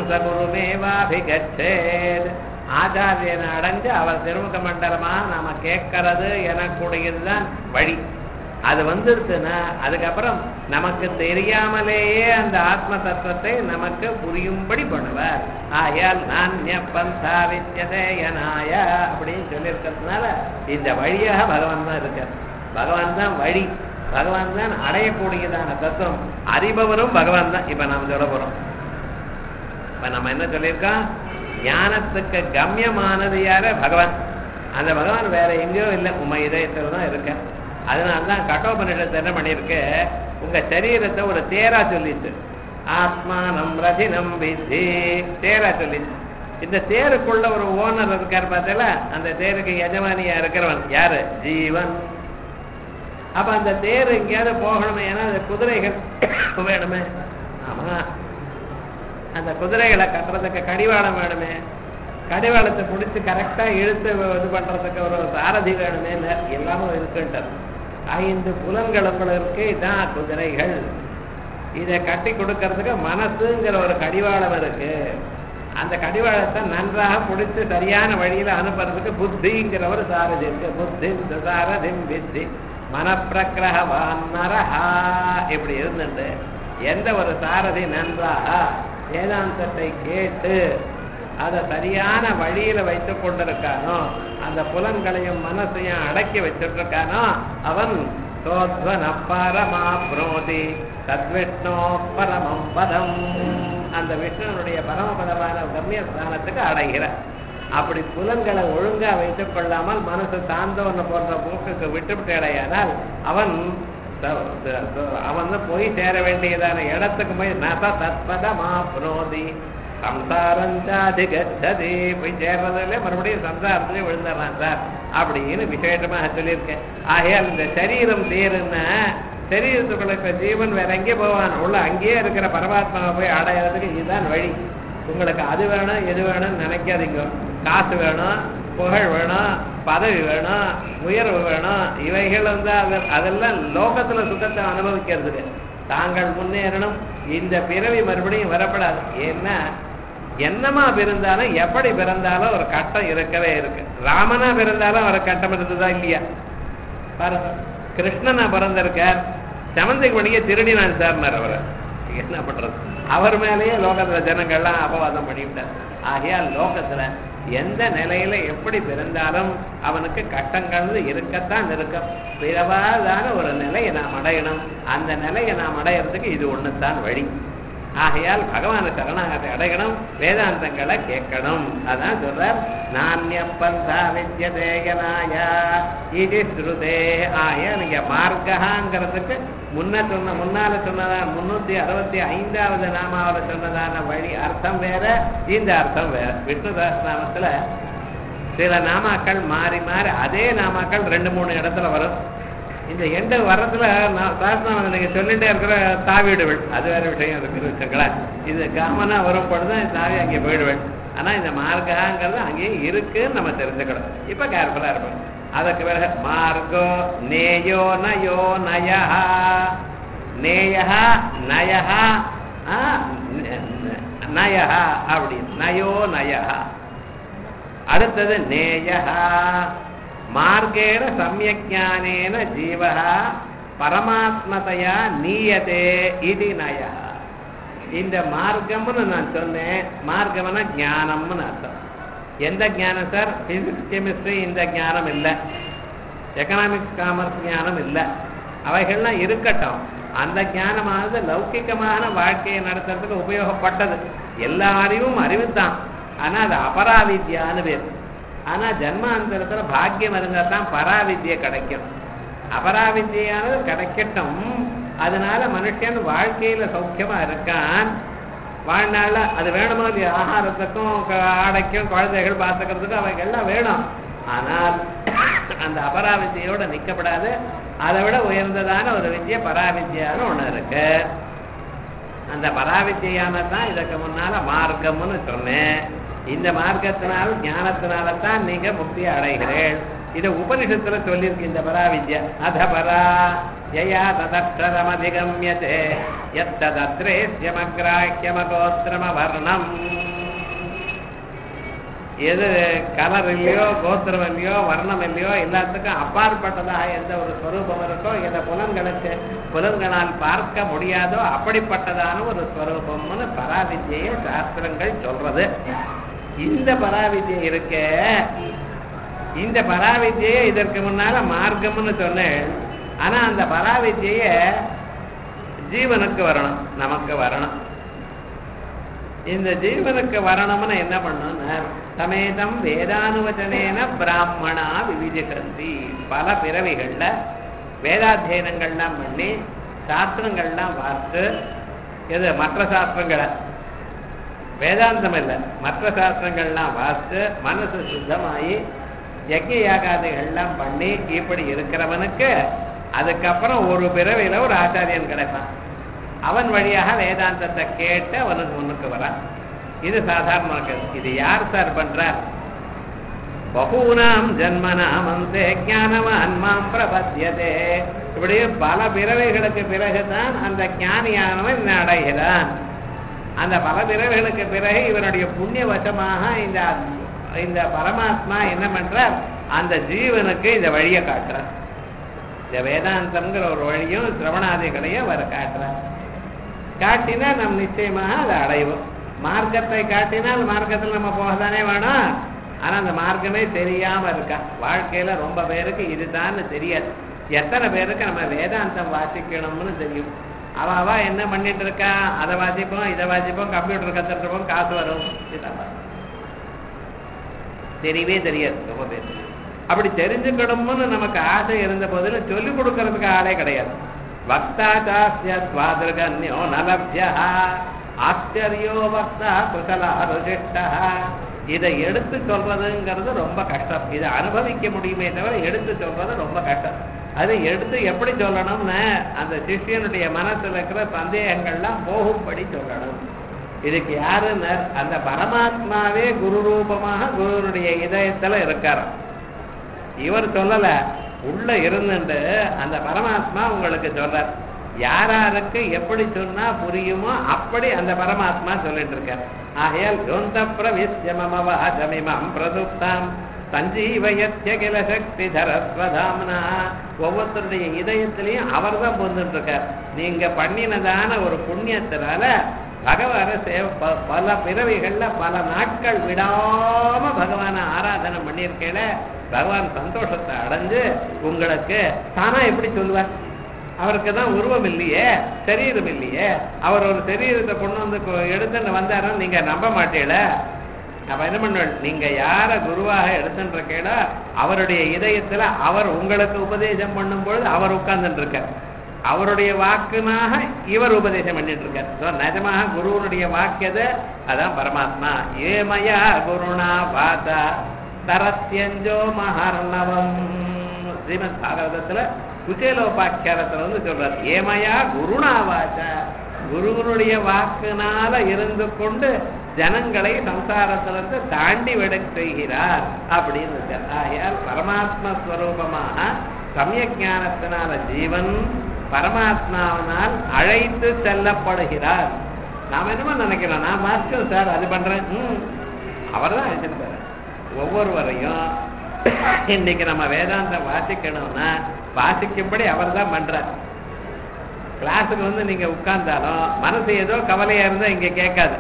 சகுருமேவாபிகச்சேத் ஆச்சாரியனை அடைஞ்சு அவர் திருமுக மண்டலமா நாம கேட்கறது எனக்குடையதுதான் வழி அது வந்துருச்சுன்னா அதுக்கப்புறம் நமக்கு தெரியாமலேயே அந்த ஆத்ம தத்துவத்தை நமக்கு புரியும்படி பண்ணுவார் ஆயால் நானிய பந்தா வித்யதேயனாய அப்படின்னு சொல்லியிருக்கிறதுனால இந்த வழியாக பகவான் தான் இருக்கார் பகவான் தான் வழி பகவான் தான் அடையக்கூடியதான தத்துவம் அறிபவரும் பகவான் தான் இப்ப நாம சொல்ல போறோம் இப்ப நம்ம என்ன சொல்லியிருக்கோம் ஞானத்துக்கு கம்யமானது யாரு பகவான் அந்த பகவான் வேற எங்கேயோ இல்லை உண்மை இதயத்துல தான் இருக்க அதனாலதான் கட்டோபனிஷத்து என்ன பண்ணிருக்கு உங்க சரீரத்தை ஒரு தேரா சொல்லிச்சு ஆத்மானம் ரதினம் வித்தி தேரா சொல்லிச்சு இந்த தேருக்குள்ள ஒரு ஓனர் இருக்கார் பார்த்தல அந்த தேருக்கு எஜமானியா இருக்கிறவன் யாரு ஜீவன் அப்ப அந்த தேர் எங்கேயாவது போகணுமே ஏன்னா அந்த குதிரைகள் வேணுமே ஆமா அந்த குதிரைகளை கட்டுறதுக்கு கடிவாளம் வேணுமே கடிவாளத்தை பிடிச்சி கரெக்டா இழுத்து இது பண்றதுக்கு ஒரு சாரதி வேணுமே எல்லாமும் இருக்குன்றது ஐந்து புலன்கள் உங்களுக்கு இதான் குதிரைகள் இதை கட்டி கொடுக்கறதுக்கு மனசுங்கிற ஒரு கடிவாளம் இருக்கு அந்த கடிவாளத்தை நன்றாக பிடிச்சு சரியான வழியில அனுப்புறதுக்கு புத்திங்கிற ஒரு சாரதி இருக்கு புத்தி சாரதிம் வித்தி மனப்பிரகிரகவான் நரஹா இப்படி இருந்துட்டு எந்த ஒரு சாரதி நன்றாக வேதாந்தத்தை கேட்டு அதை சரியான வழியில வைத்துக் கொண்டிருக்கானோ அந்த புலன்களையும் மனசையும் அடக்கி வச்சுட்டு இருக்கானோ அவன் சோத்வன பரமா புரோதி தத்விஷ்ணோ பரமம் பதம் அந்த விஷ்ணுனுடைய பரமபதமான கம்யஸ்தானத்துக்கு அடைகிறார் அப்படி புலன்களை ஒழுங்கா வைத்துக் கொள்ளாமல் மனசு சாந்தவன போன்ற போக்குக்கு விட்டுவிட்டு அடையானால் அவன் அவன் போய் சேர வேண்டியதான இடத்துக்கு போய் நச தத்பதமா புரோதி சம்சாரஞ்சாதிகச்சதி போய் சேர்றதில்ல மறுபடியும் சம்சாரத்திலே விழுந்துடுறான் சார் அப்படின்னு விசேஷமாக சொல்லியிருக்கேன் ஆகையால் இந்த சரீரம் தேருன்னா சரீரத்துக்குள்ள இப்ப ஜீவன் வேற எங்கே போவான் உள்ள அங்கேயே இருக்கிற பரமாத்மாவை போய் அடையிறதுக்கு இதுதான் வழி உங்களுக்கு அது வேணும் எது வேணும்னு நினைக்காதீங்க காசு வேணும் புகழ் வேணும் பதவி வேணும் உயர்வு வேணும் இவைகள் வந்து அதெல்லாம் லோகத்துல சுகத்தை அனுபவிக்கிறதுக்கு தாங்கள் முன்னேறணும் இந்த பிறவி மறுபடியும் வரப்படாது ஏன்னா என்னமா பிறந்தாலும் எப்படி பிறந்தாலும் ஒரு கட்டம் இருக்கவே இருக்கு ராமனா பிறந்தாலும் ஒரு கட்டம் இருந்ததா இல்லையா பாருங்க கிருஷ்ணனா பிறந்திருக்கார் செவந்தைக்கு மணிக்கு திருடினான் சார் அவர் என்ன பண்றது அவர் மேலேயே லோகத்துல ஜனங்கள்லாம் அபவாதம் பண்ணிவிட்டார் ஆகையால் லோகத்துல எந்த நிலையில எப்படி பிறந்தாலும் அவனுக்கு கட்டங்கள் இருக்கத்தான் இருக்கும் பிறவாதான ஒரு நிலையை நாம் அடையணும் அந்த நிலையை நாம் அடையிறதுக்கு இது ஒண்ணுதான் வழி ஆகையால் பகவான சரணாகத்தை அடையணும் வேதாந்தங்களை கேட்கணும் அதான் சொல்றார் நானிய பந்தா வித்யதேகனாயா இது ஸ்ருதே ஆய நீங்க மார்க்கங்கிறதுக்கு முன்ன சொன்ன முன்னால சொன்னதான் முன்னூத்தி அறுபத்தி ஐந்தாவது நாமாவில சொன்னதான வழி அர்த்தம் வேற இந்த அர்த்தம் வேற விஷ்ணு நாமத்துல சில நாமாக்கள் மாறி மாறி அதே நாமாக்கள் ரெண்டு மூணு இடத்துல வரும் இந்த எண்டு வர்றதுல சாஸ்திரம் நீங்க சொல்லிட்டே இருக்கிற தாவிடுவள் அது வேற விஷயம் இருக்கு வச்சுங்களேன் இது காமனா வரும் பொழுதுதான் தாவி அங்கே போயிடுவள் ஆனா இந்த மார்க்காங்கிறது அங்கேயே இருக்குன்னு நம்ம தெரிஞ்சுக்கணும் இப்ப கேர்ஃபுல்லா இருப்போம் அதுக்கு பிறகு மார்கோ நேயோ நயோ நயா நேயா நயா நயா அப்படி நயோ நயா அடுத்தது நேயா மார்க்கேண சமயஜானேன ஜீவ பரமாத்மதையா நீயதே இது நய இந்த மார்க்கம்னு நான் சொன்னேன் மார்க்கம்னா ஞானம்னு அர்த்தம் எந்த ஞானம் சார் பிசிக்ஸ் கெமிஸ்ட்ரி இந்த ஞானம் இல்லை எக்கனாமிக்ஸ் காமர்ஸ் ஞானம் இல்லை அவைகள்லாம் இருக்கட்டும் அந்த ஞானமானது லௌகிகமான வாழ்க்கையை நடத்துறதுக்கு உபயோகப்பட்டது எல்லா அறிவும் அறிவு தான் ஆனா அது அபராவித்யான்னு பேர் ஆனா ஜன்மாந்தரத்துல பாக்கியம் இருந்தா தான் பராவித்யை கிடைக்கும் அபராவித்யானது கிடைக்கட்டும் அதனால மனுஷன் வாழ்க்கையில சௌக்கியமா இருக்கான் வாழ்நாள்ல அது வேணுமோ இல்லையா ஆகாரத்துக்கும் ஆடைக்கும் குழந்தைகள் பார்த்துக்கிறதுக்கும் அவைகள்லாம் வேணும் ஆனால் அந்த அபராவித்யோட நிக்கப்படாது அதை விட உயர்ந்ததான ஒரு வித்யை பராவித்யான்னு ஒண்ணு இருக்கு அந்த பராவித்யான தான் இதற்கு முன்னால மார்க்கம்னு சொன்னேன் இந்த மார்க்கத்தினால் ஞானத்தினால தான் நீங்க முக்தி அடைகிறேன் இத உபனிஷத்துல சொல்லியிருக்கு இந்த பராவித்யா அத பரா யயா ததக்ஷரமதிகம்யதே எத்ததத்ரேஸ்யமக்ராஹ்யமகோத்திரம வர்ணம் எது கலர் இல்லையோ கோத்திரம் இல்லையோ வர்ணம் இல்லையோ எல்லாத்துக்கும் அப்பாற்பட்டதாக எந்த ஒரு ஸ்வரூபம் இருக்கோ எந்த புலன்களுக்கு புலன்களால் பார்க்க முடியாதோ அப்படிப்பட்டதான ஒரு ஸ்வரூபம்னு பராவித்யை சாஸ்திரங்கள் சொல்றது இந்த பராவித்யை இருக்க இந்த பராவித்யை இதற்கு முன்னால மார்க்கம்னு சொன்னேன் ஆனா அந்த பராவித்யை ஜீவனுக்கு வரணும் நமக்கு வரணும் இந்த ஜீவனுக்கு வரணும்னு என்ன பண்ணணும் சமேதம் வேதானுவச்சனேன பிராமணா விவிஜகந்தி பல பிறவிகள்ல வேதாத்தியனங்கள்லாம் பண்ணி சாஸ்திரங்கள்லாம் பார்த்து எது மற்ற சாஸ்திரங்களை வேதாந்தம் இல்லை மற்ற சாஸ்திரங்கள்லாம் வாசித்து மனசு சுத்தமாயி யஜ்ய யாகாதிகள்லாம் பண்ணி இப்படி இருக்கிறவனுக்கு அதுக்கப்புறம் ஒரு பிறவியில ஒரு ஆச்சாரியன் கிடைப்பான் அவன் வழியாக வேதாந்தத்தை கேட்டு அவனுக்கு முன்னுக்கு வரான் இது சாதாரண இருக்கிறது இது யார் சார் பண்றார் பகூனாம் ஜன்மனாம் அந்த ஞானவான் மாம் பிரபத்தியதே இப்படி பல பிறவைகளுக்கு பிறகுதான் அந்த ஞானியானவன் இதை அடைகிறான் அந்த பல பிறவைகளுக்கு பிறகு இவனுடைய புண்ணிய வசமாக இந்த இந்த பரமாத்மா என்ன பண்றார் அந்த ஜீவனுக்கு இந்த வழியை காட்டுறார் இந்த வேதாந்தம்ங்கிற ஒரு வழியும் சிரவணாதிகளையும் அவர் காட்டுறார் காட்டினா நம் நிச்சயமாக அதை அடைவோம் மார்க்கத்தை காட்டினால் மார்க்கத்தில் நம்ம போகத்தானே வேணும் ஆனா அந்த மார்க்கமே தெரியாம இருக்கா வாழ்க்கையில ரொம்ப பேருக்கு இதுதான் தெரியாது எத்தனை பேருக்கு நம்ம வேதாந்தம் வாசிக்கணும்னு தெரியும் அவ அவ என்ன பண்ணிட்டு இருக்கா அதை வாசிப்போம் இதை வாசிப்போம் கம்ப்யூட்டர் கத்துட்டுருப்போம் காசு வரும் இதெல்லாம் தெரியவே தெரியாது ரொம்ப பேர் அப்படி தெரிஞ்சுக்கணும்னு நமக்கு ஆசை இருந்த போதிலும் சொல்லிக் கொடுக்கறதுக்கு ஆளே கிடையாது வக்தா சாஸ்தியத்வாதிருகன்யோ நலப்யா ஆச்சரியோ வக்தா குசலா ருசிஷ்டா இதை எடுத்து சொல்றதுங்கிறது ரொம்ப கஷ்டம் இதை அனுபவிக்க முடியுமே தவிர எடுத்து சொல்றது ரொம்ப கஷ்டம் அது எடுத்து எப்படி சொல்லணும்னு அந்த சிஷ்யனுடைய மனசுல இருக்கிற சந்தேகங்கள்லாம் போகும்படி சொல்லணும் இதுக்கு யாருன்னு அந்த பரமாத்மாவே குரு ரூபமாக குருனுடைய இதயத்துல இருக்காராம் இவர் சொல்லல உள்ள இருந்துட்டு அந்த பரமாத்மா உங்களுக்கு சொல்றார் யாராருக்கு எப்படி சொன்னா புரியுமோ அப்படி அந்த பரமாத்மா சொல்லிட்டு இருக்கார் ஆகையால் யோந்த பிரவிஷ்யமவாசமிமம் பிரதுப்தாம் சஞ்சீவயத்திய கில சக்தி தரஸ்வதாம்னா ஒவ்வொருத்தருடைய இதயத்திலையும் அவர் தான் பொந்துட்டு இருக்கார் நீங்க பண்ணினதான ஒரு புண்ணியத்தினால பகவான சேவ ப- பல பிறவிகள்ல பல நாட்கள் விடாம பகவானை ஆராதனை பண்ணியிருக்கேல பகவான் சந்தோஷத்தை அடைஞ்சு உங்களுக்கு தானா எப்படி சொல்லுவார் அவருக்கு தான் உருவம் இல்லையே சரீரம் இல்லையே அவர் ஒரு சரீரத்தை கொண்டு வந்து கொ- எடுத்துன்னு வந்தாருன்னு நீங்க நம்ப மாட்டீல அப்ப என்ன பண்ணுவேன் நீங்க யார குருவாக எடுத்துட்டு இருக்கீங்களோ அவருடைய இதயத்துல அவர் உங்களுக்கு உபதேசம் பண்ணும் பொழுது அவர் உட்கார்ந்துட்டு இருக்கார் அவருடைய வாக்குனாக இவர் உபதேசம் பண்ணிட்டு இருக்கார் So, நிஜமாக குருவனுடைய வாக்கியத அதான் பரமாத்மா ஏமயா குருணா வாதா தரத்யஞ்சோ மகர்ணவம் ஸ்ரீமத் பாகவதத்துல குச்சேலோபாக்கியாரத்துல வந்து சொல்றார் ஏமயா குருணா வாச்சா குருவனுடைய வாக்குனால இருந்து கொண்டு ஜனங்களை சம்சாரத்திலிருந்து தாண்டி விட செய்கிறார் அப்படின்னு இருக்கார் ஆகையால் பரமாத்ம ஸ்வரூபமாக சமய ஞானத்தினால ஜீவன் பரமாத்மாவினால் அழைத்து செல்லப்படுகிறார் நாம என்னமோ நினைக்கிறோம் நான் மாஸ்டர் சார் அது பண்றேன் ம் அவர் தான் அழைச்சிருப்பாரு ஒவ்வொருவரையும் இன்னைக்கு நம்ம வேதாந்தம் வாசிக்கணும்னா வாசிக்கும்படி அவர் தான் பண்றார் கிளாஸுக்கு வந்து நீங்க உட்கார்ந்தாலும் மனசு ஏதோ கவலையா இருந்தா இங்க கேட்காது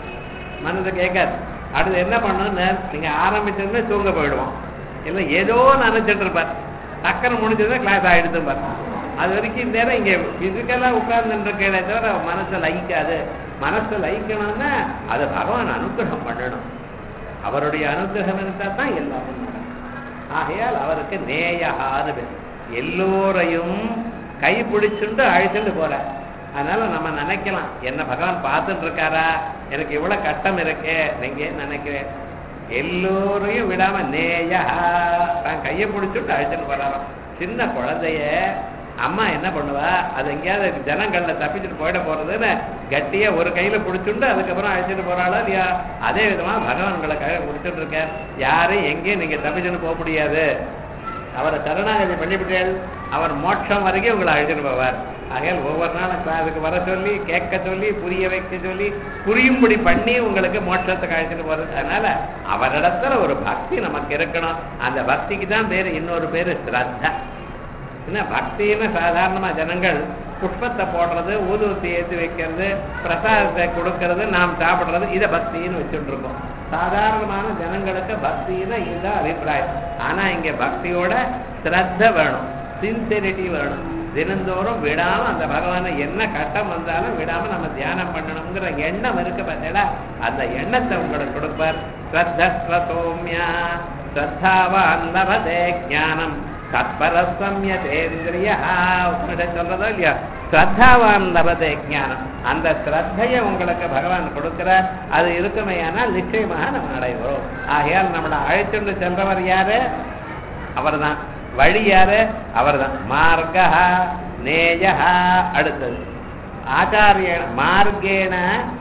மனசு கேட்காது அடுத்து என்ன பண்ணணும்னு நீங்க ஆரம்பிச்சதுமே தூங்க போயிடுவோம் இல்லை ஏதோ நினைச்சிட்டு இருப்பார் டக்குன்னு முடிஞ்சதுன்னா கிளாஸ் ஆயிடுது பார் அது வரைக்கும் இந்த நேரம் இங்க பிசிக்கலா உட்கார்ந்துட்டு இருக்கே தவிர மனசை லயிக்காது மனசை லயிக்கணும்னா அது பகவான் அனுகிரகம் பண்ணணும் அவருடைய அனுகிரகம் இருந்தா தான் எல்லாமே நடக்கும். ஆகையால் அவருக்கு நேயான்னு பேர் எல்லோரையும் கை பிடிச்சுண்டு அழைச்சிட்டு போறார் அதனால நம்ம நினைக்கலாம் என்ன பகவான் பார்த்துட்டு இருக்காரா எனக்கு இவ்வளவு கஷ்டம் இருக்கே நீங்க ஏன் நினைக்கிறேன் எல்லோரையும் விடாம நேயா தான் கையை பிடிச்சுட்டு அழைச்சிட்டு போறாராம் சின்ன குழந்தைய அம்மா என்ன பண்ணுவா அது எங்கேயாவது ஜனங்கள்ல தப்பிச்சுட்டு போயிட போறதுன்னு கட்டியா ஒரு கையில பிடிச்சுண்டு அதுக்கப்புறம் அழைச்சிட்டு போறாளா இல்லையா அதே விதமா பகவான் உங்களை கையில பிடிச்சிட்டு இருக்கார் யாரும் எங்கேயும் நீங்க தப்பிச்சுட்டு போக முடியாது அவரை சரணாகதி பண்ணிவிட்டேன் அவர் மோட்சம் வரைக்கும் உங்களை அழைச்சிட்டு போவார் ஆகையால் ஒவ்வொரு நாளும் கிளாஸுக்கு வர சொல்லி கேட்க சொல்லி புரிய வைக்க சொல்லி புரியும்படி பண்ணி உங்களுக்கு மோட்சத்துக்கு அழைச்சிட்டு போறது அதனால அவரிடத்துல ஒரு பக்தி நமக்கு இருக்கணும் அந்த பக்திக்கு தான் பேரு இன்னொரு பேரு ஸ்ரத்தா என்ன பக்தின்னு சாதாரணமா ஜனங்கள் புஷ்பத்தை போடுறது ஊதுவத்தி ஏற்றி வைக்கிறது பிரசாதத்தை கொடுக்கறது நாம் சாப்பிடுறது இதை பக்தின்னு வச்சுட்டு இருக்கோம் சாதாரணமான ஜனங்களுக்கு பக்தின்னு இதுதான் அபிப்பிராயம் ஆனா இங்க பக்தியோட ஸ்ரத்த வேணும் சின்சியரிட்டி வரணும் தினந்தோறும் விடாம அந்த பகவானை என்ன கட்டம் வந்தாலும் விடாம நம்ம தியானம் பண்ணணுங்கிற எண்ணம் இருக்கு பார்த்தீங்களா அந்த எண்ணத்தை உங்களுக்கு கொடுப்பார் ஸ்ரத்த சௌமியா ஸ்ரத்தாவான் லபதே ஞானம் தத்பர சம்யதேந்திரியா உங்கள்கிட்ட சொல்றதோ இல்லையா ஸ்ரத்தாவான் லபதே ஞானம் அந்த ஸ்ரத்தையை உங்களுக்கு பகவான் கொடுக்கிறார் அது இருக்குமையானால் நிச்சயமாக நம்ம அடைவோம் ஆகையால் நம்மளை அழைத்துண்டு சென்றவர் யாரு அவர்தான் வழி யாரு அவர்தான் மார்கா நேயா அடுத்தது ஆச்சாரிய மார்க்கேன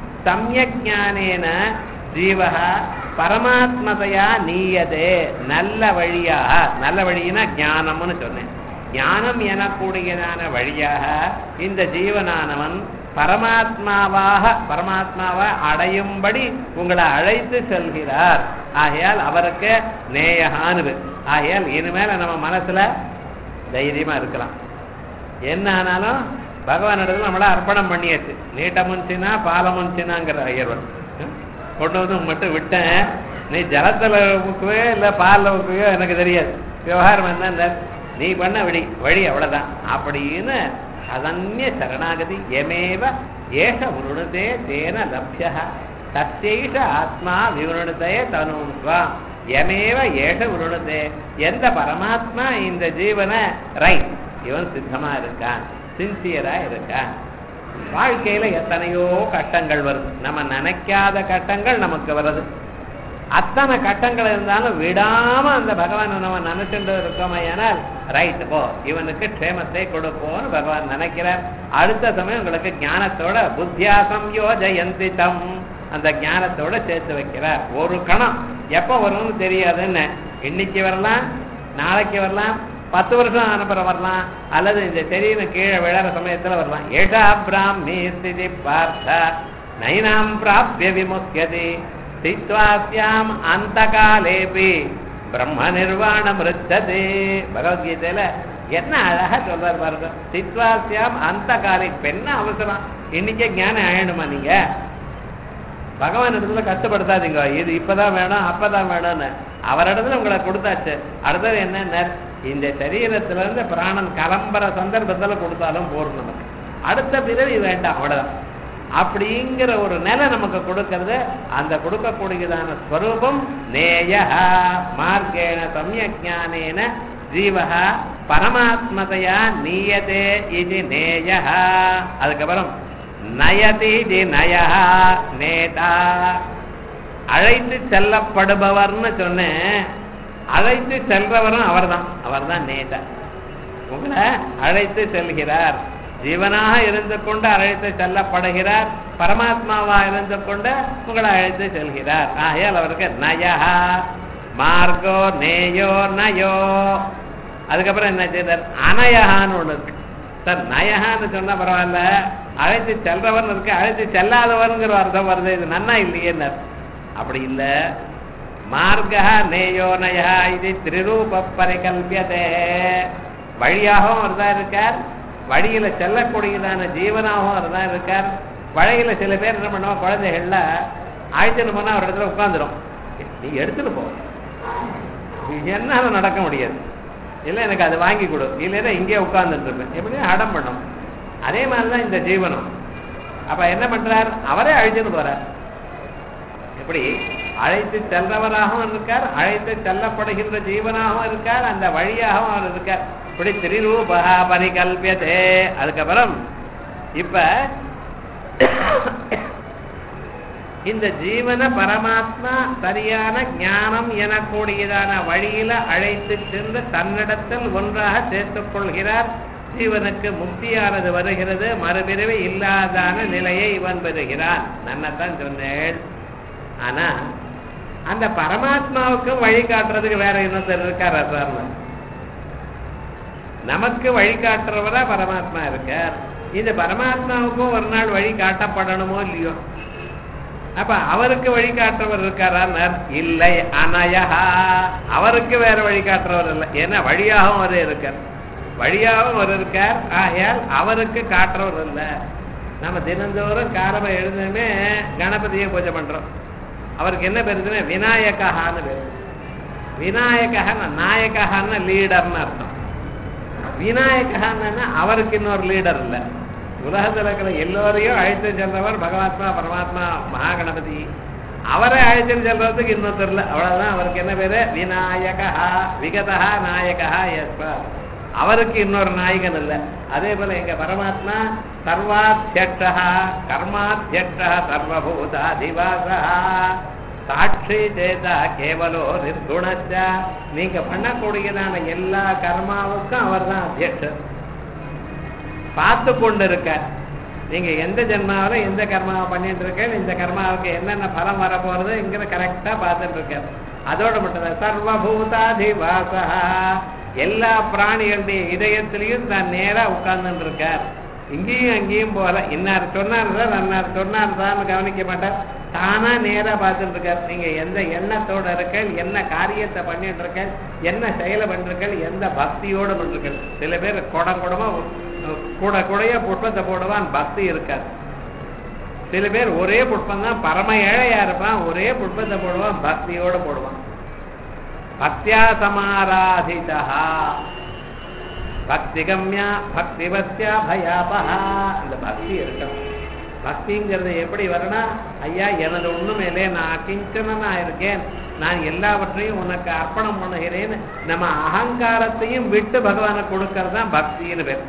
சமயஜானேன ஜீவக பரமாத்மதையா நீயதே நல்ல வழியாக நல்ல வழினா ஞானம்னு சொன்னேன் ஞானம் எனக்கூடியதான வழியாக இந்த ஜீவனானவன் பரமாத்மாவாக பரமாத்மாவை அடையும்படி உங்களை அழைத்து செல்கிறார் ஆகையால் அவருக்கு நேயகானது ஆகையால் இனிமேல நம்ம மனசுல தைரியமா இருக்கலாம் என்ன ஆனாலும் பகவான் இடத்துல நம்மள அர்ப்பணம் பண்ணியாச்சு நீட்ட முன்சினா பால முன்சினாங்கிற ஐயர்வன் கொண்டு வந்து மட்டும் விட்டேன் நீ ஜலத்துல ஊக்குவே இல்ல பால்ல ஊக்குவையோ எனக்கு தெரியாது விவகாரம் என்ன நீ பண்ண வழி வழி அவ்வளவுதான் அப்படின்னு அதன்ய சரணாகதி எமேவ ஏஷ விருணுதே தேன லப்ய தத்தேஷ ஆத்மா விவருணதே தனுவா எமேவ ஏஷ விருணுதே எந்த பரமாத்மா இந்த ஜீவனை ரைட் இவன் சித்தமா இருக்கான் சின்சியரா இருக்கான் வாழ்க்கையில எத்தனையோ கட்டங்கள் வருது நம்ம நினைக்காத கட்டங்கள் நமக்கு வருது அத்தனை கட்டங்கள் இருந்தாலும் விடாம அந்த பகவான் நம்ம நினைச்சுட்டு இருக்கோமையானால் ரைட் போ இவனுக்கு க்ஷேமத்தை கொடுப்போம்னு பகவான் நினைக்கிறார் அடுத்த சமயம் உங்களுக்கு ஞானத்தோட புத்தியாசம் யோஜயந்தி தம் அந்த ஞானத்தோட சேர்த்து வைக்கிறார் ஒரு கணம் எப்ப வரும்னு தெரியாதுன்னு இன்னைக்கு வரலாம் நாளைக்கு வரலாம் பத்து வருஷம் அனுப்புற வரலாம் அல்லது இந்த செடியின கீழே விழற சமயத்துல வரலாம் ஏஷா பிராமி ஸ்திதி பார்த்த நைனாம் பிராபிய விமுக்கியதி ஸ்தித்வாஸ்யாம் அந்த காலேபி பிரம்ம நிர்வாணம் ரிச்சதே பகவத்கீதையில என்ன அழகா சொல்றாரு பாருங்க ஸ்தித்வாஸ்யாம் அந்த காலை என்ன அவசரம் இன்னைக்கே ஞானம் ஆயிடுமா நீங்க பகவான் இடத்துல கஷ்டப்படுத்தாதீங்க இது இப்பதான் வேணும் அப்பதான் வேணும்னு அவர் இடத்துல உங்களை கொடுத்தாச்சு அடுத்தது என்னன்னா இந்த சரீரத்துல இருந்து பிராணன் கிளம்புற சந்தர்ப்பத்துல கொடுத்தாலும் போரும் நமக்கு அடுத்த பிறவி வேண்டாம் அவ்வளவுதான் அப்படிங்கிற ஒரு நிலை நமக்கு கொடுக்கறது அந்த கொடுக்கக்கூடியதான ஸ்வரூபம் நேய மார்க்கேண சமயஜானேன ஜீவக பரமாத்மதையா நீயதே இது நேய அதுக்கப்புறம் நயதி தி நய நேதா அழைத்து செல்லப்படுபவர்னு சொன்னேன் அழைத்து செல்றவரும் அவர்தான் அவர்தான் நேதா உங்களை அழைத்து செல்கிறார் ஜீவனாக இருந்து கொண்டு அழைத்து செல்லப்படுகிறார் பரமாத்மாவா இருந்து கொண்டு உங்களை அழைத்து செல்கிறார் ஆகையால் அவருக்கு நயா மார்கோ நேயோ நயோ அதுக்கப்புறம் என்ன செய்தார் அனயகான்னு ஒண்ணு இருக்கு சார் நயகான்னு சொன்னா பரவாயில்ல அழைத்து செல்றவன் இருக்கு அழைத்து செல்லாதவனுங்கிற அர்த்தம் வருது இது நன்னா இல்லையே அப்படி இல்ல மார்கா நேயோ நயா இது திருரூப பரிகல்பியதே வழியாகவும் அவர்தான் இருக்கார் வழியில செல்லக்கூடியதான ஜீவனாகவும் அவர்தான் இருக்கார் வழியில சில பேர் என்ன பண்ணுவா குழந்தைகள்ல ஆயிரத்தி போனா ஒரு இடத்துல உட்காந்துரும் நீ எடுத்துட்டு போ என்னால நடக்க முடியாது இல்லை எனக்கு அது வாங்கி கொடு இல்லைன்னா இங்கே உட்கார்ந்துட்டு இருப்பேன் எப்படியும் அடம் பண்ணும் அதே மாதிரிதான் இந்த ஜீவனம் அப்ப என்ன பண்றார் அவரே அழைச்சிட்டு போறார் எப்படி அழைத்து செல்றவராகவும் இருக்கார் அழைத்து செல்லப்படுகின்ற ஜீவனாகவும் இருக்கார் அந்த வழியாகவும் அவர் இருக்கார் இப்படி திரிரூபா பரிகல்பியதே அதுக்கப்புறம் இப்ப இந்த ஜீவன பரமாத்மா சரியான ஞானம் எனக்கூடியதான வழியில அழைத்து சென்று தன்னிடத்தில் ஒன்றாக சேர்த்துக் கொள்கிறார் ஜீவனுக்கு முக்தியானது வருகிறது மறுபிறவி இல்லாதான நிலையை இவன் பெறுகிறான் நன்னத்தான் சொன்னேன் ஆனா அந்த பரமாத்மாவுக்கும் வழி காட்டுறதுக்கு வேற இன்னொருத்தர் இருக்காரா சார் நமக்கு வழி காட்டுறவரா பரமாத்மா இருக்கார் இந்த பரமாத்மாவுக்கும் ஒரு நாள் வழி காட்டப்படணுமோ இல்லையோ அப்ப அவருக்கு வழிகாட்டுறவர் இருக்காரார் இல்லை அனயா அவருக்கு வேற வழிகாட்டுறவர் இல்லை ஏன்னா வழியாகவும் அவர் இருக்கார் வழியாகவும் அவர் இருக்கார் ஆகையால் அவருக்கு காட்டுறவர் இல்லை நம்ம தினந்தோறும் காலமா எழுந்ததுமே கணபதியை பூஜை பண்றோம் அவருக்கு என்ன பேருதுன்னா விநாயகான்னு பேரு விநாயகன்னு நாயகான்னு லீடர்னு அர்த்தம் விநாயகன்னா அவருக்கு இன்னொரு லீடர் இல்லை உலகத்தில் இருக்கிற எல்லோரையும் அழைத்து சென்றவர் பகவாத்மா பரமாத்மா மகாகணபதி அவரை அழைத்து செல்றதுக்கு இன்னொருத்தர் இல்லை அவ்வளவுதான் அவருக்கு என்ன பேரு விநாயகா விகதா நாயகா எஸ்வர் அவருக்கு இன்னொரு நாயகன் இல்லை அதே போல எங்க பரமாத்மா சர்வாத்தியக்ஷா கர்மாத்தியக்ஷா சர்வபூதாதிவாசா சாட்சி சேதா கேவலோ நிர்குணச்ச நீங்க பண்ணக்கூடியதான எல்லா கர்மாவுக்கும் அவர் தான் அத்தியட்சர் பார்த்து கொண்டு இருக்க நீங்க எந்த ஜென்மாவில எந்த கர்மாவை பண்ணிட்டு இருக்க இந்த கர்மாவுக்கு என்னென்ன பலம் வரப்போறதுங்கிற கரெக்டா பார்த்துட்டு இருக்க அதோட மட்டும் சர்வபூதாதிவாசா எல்லா பிராணிகளுடைய இதயத்திலையும் தான் நேரா உட்கார்ந்துட்டு இருக்கார் இங்கேயும் அங்கேயும் போல இன்னார் சொன்னார் சார் அன்னார் சொன்னார் தான் கவனிக்க மாட்டார் தானா நேரா பார்த்துட்டு இருக்கார் நீங்க எந்த எண்ணத்தோட இருக்க என்ன காரியத்தை பண்ணிட்டு இருக்க என்ன செயலை பண்ணிருக்க எந்த பக்தியோட பண்ணிருக்க சில பேர் குடம் குடமா கூட கூடைய புஷ்பத்தை போடுவான் பக்தி இருக்காது சில பேர் ஒரே புஷ்பம் தான் பரம ஏழையா இருப்பான் ஒரே புஷ்பத்தை போடுவான் பக்தியோட போடுவான் பக்தியா சமாராதிதா பக்தி கம்யா பக்தி வசியா பயாபகா இந்த பக்தி இருக்கணும் பக்திங்கிறது எப்படி வரணும் ஐயா எனது ஒண்ணுமேலே நான் கிஞ்சனா இருக்கேன் நான் எல்லாவற்றையும் உனக்கு அர்ப்பணம் பண்ணுகிறேன் நம்ம அகங்காரத்தையும் விட்டு பகவானை கொடுக்கறது தான் பக்தின்னு பேர்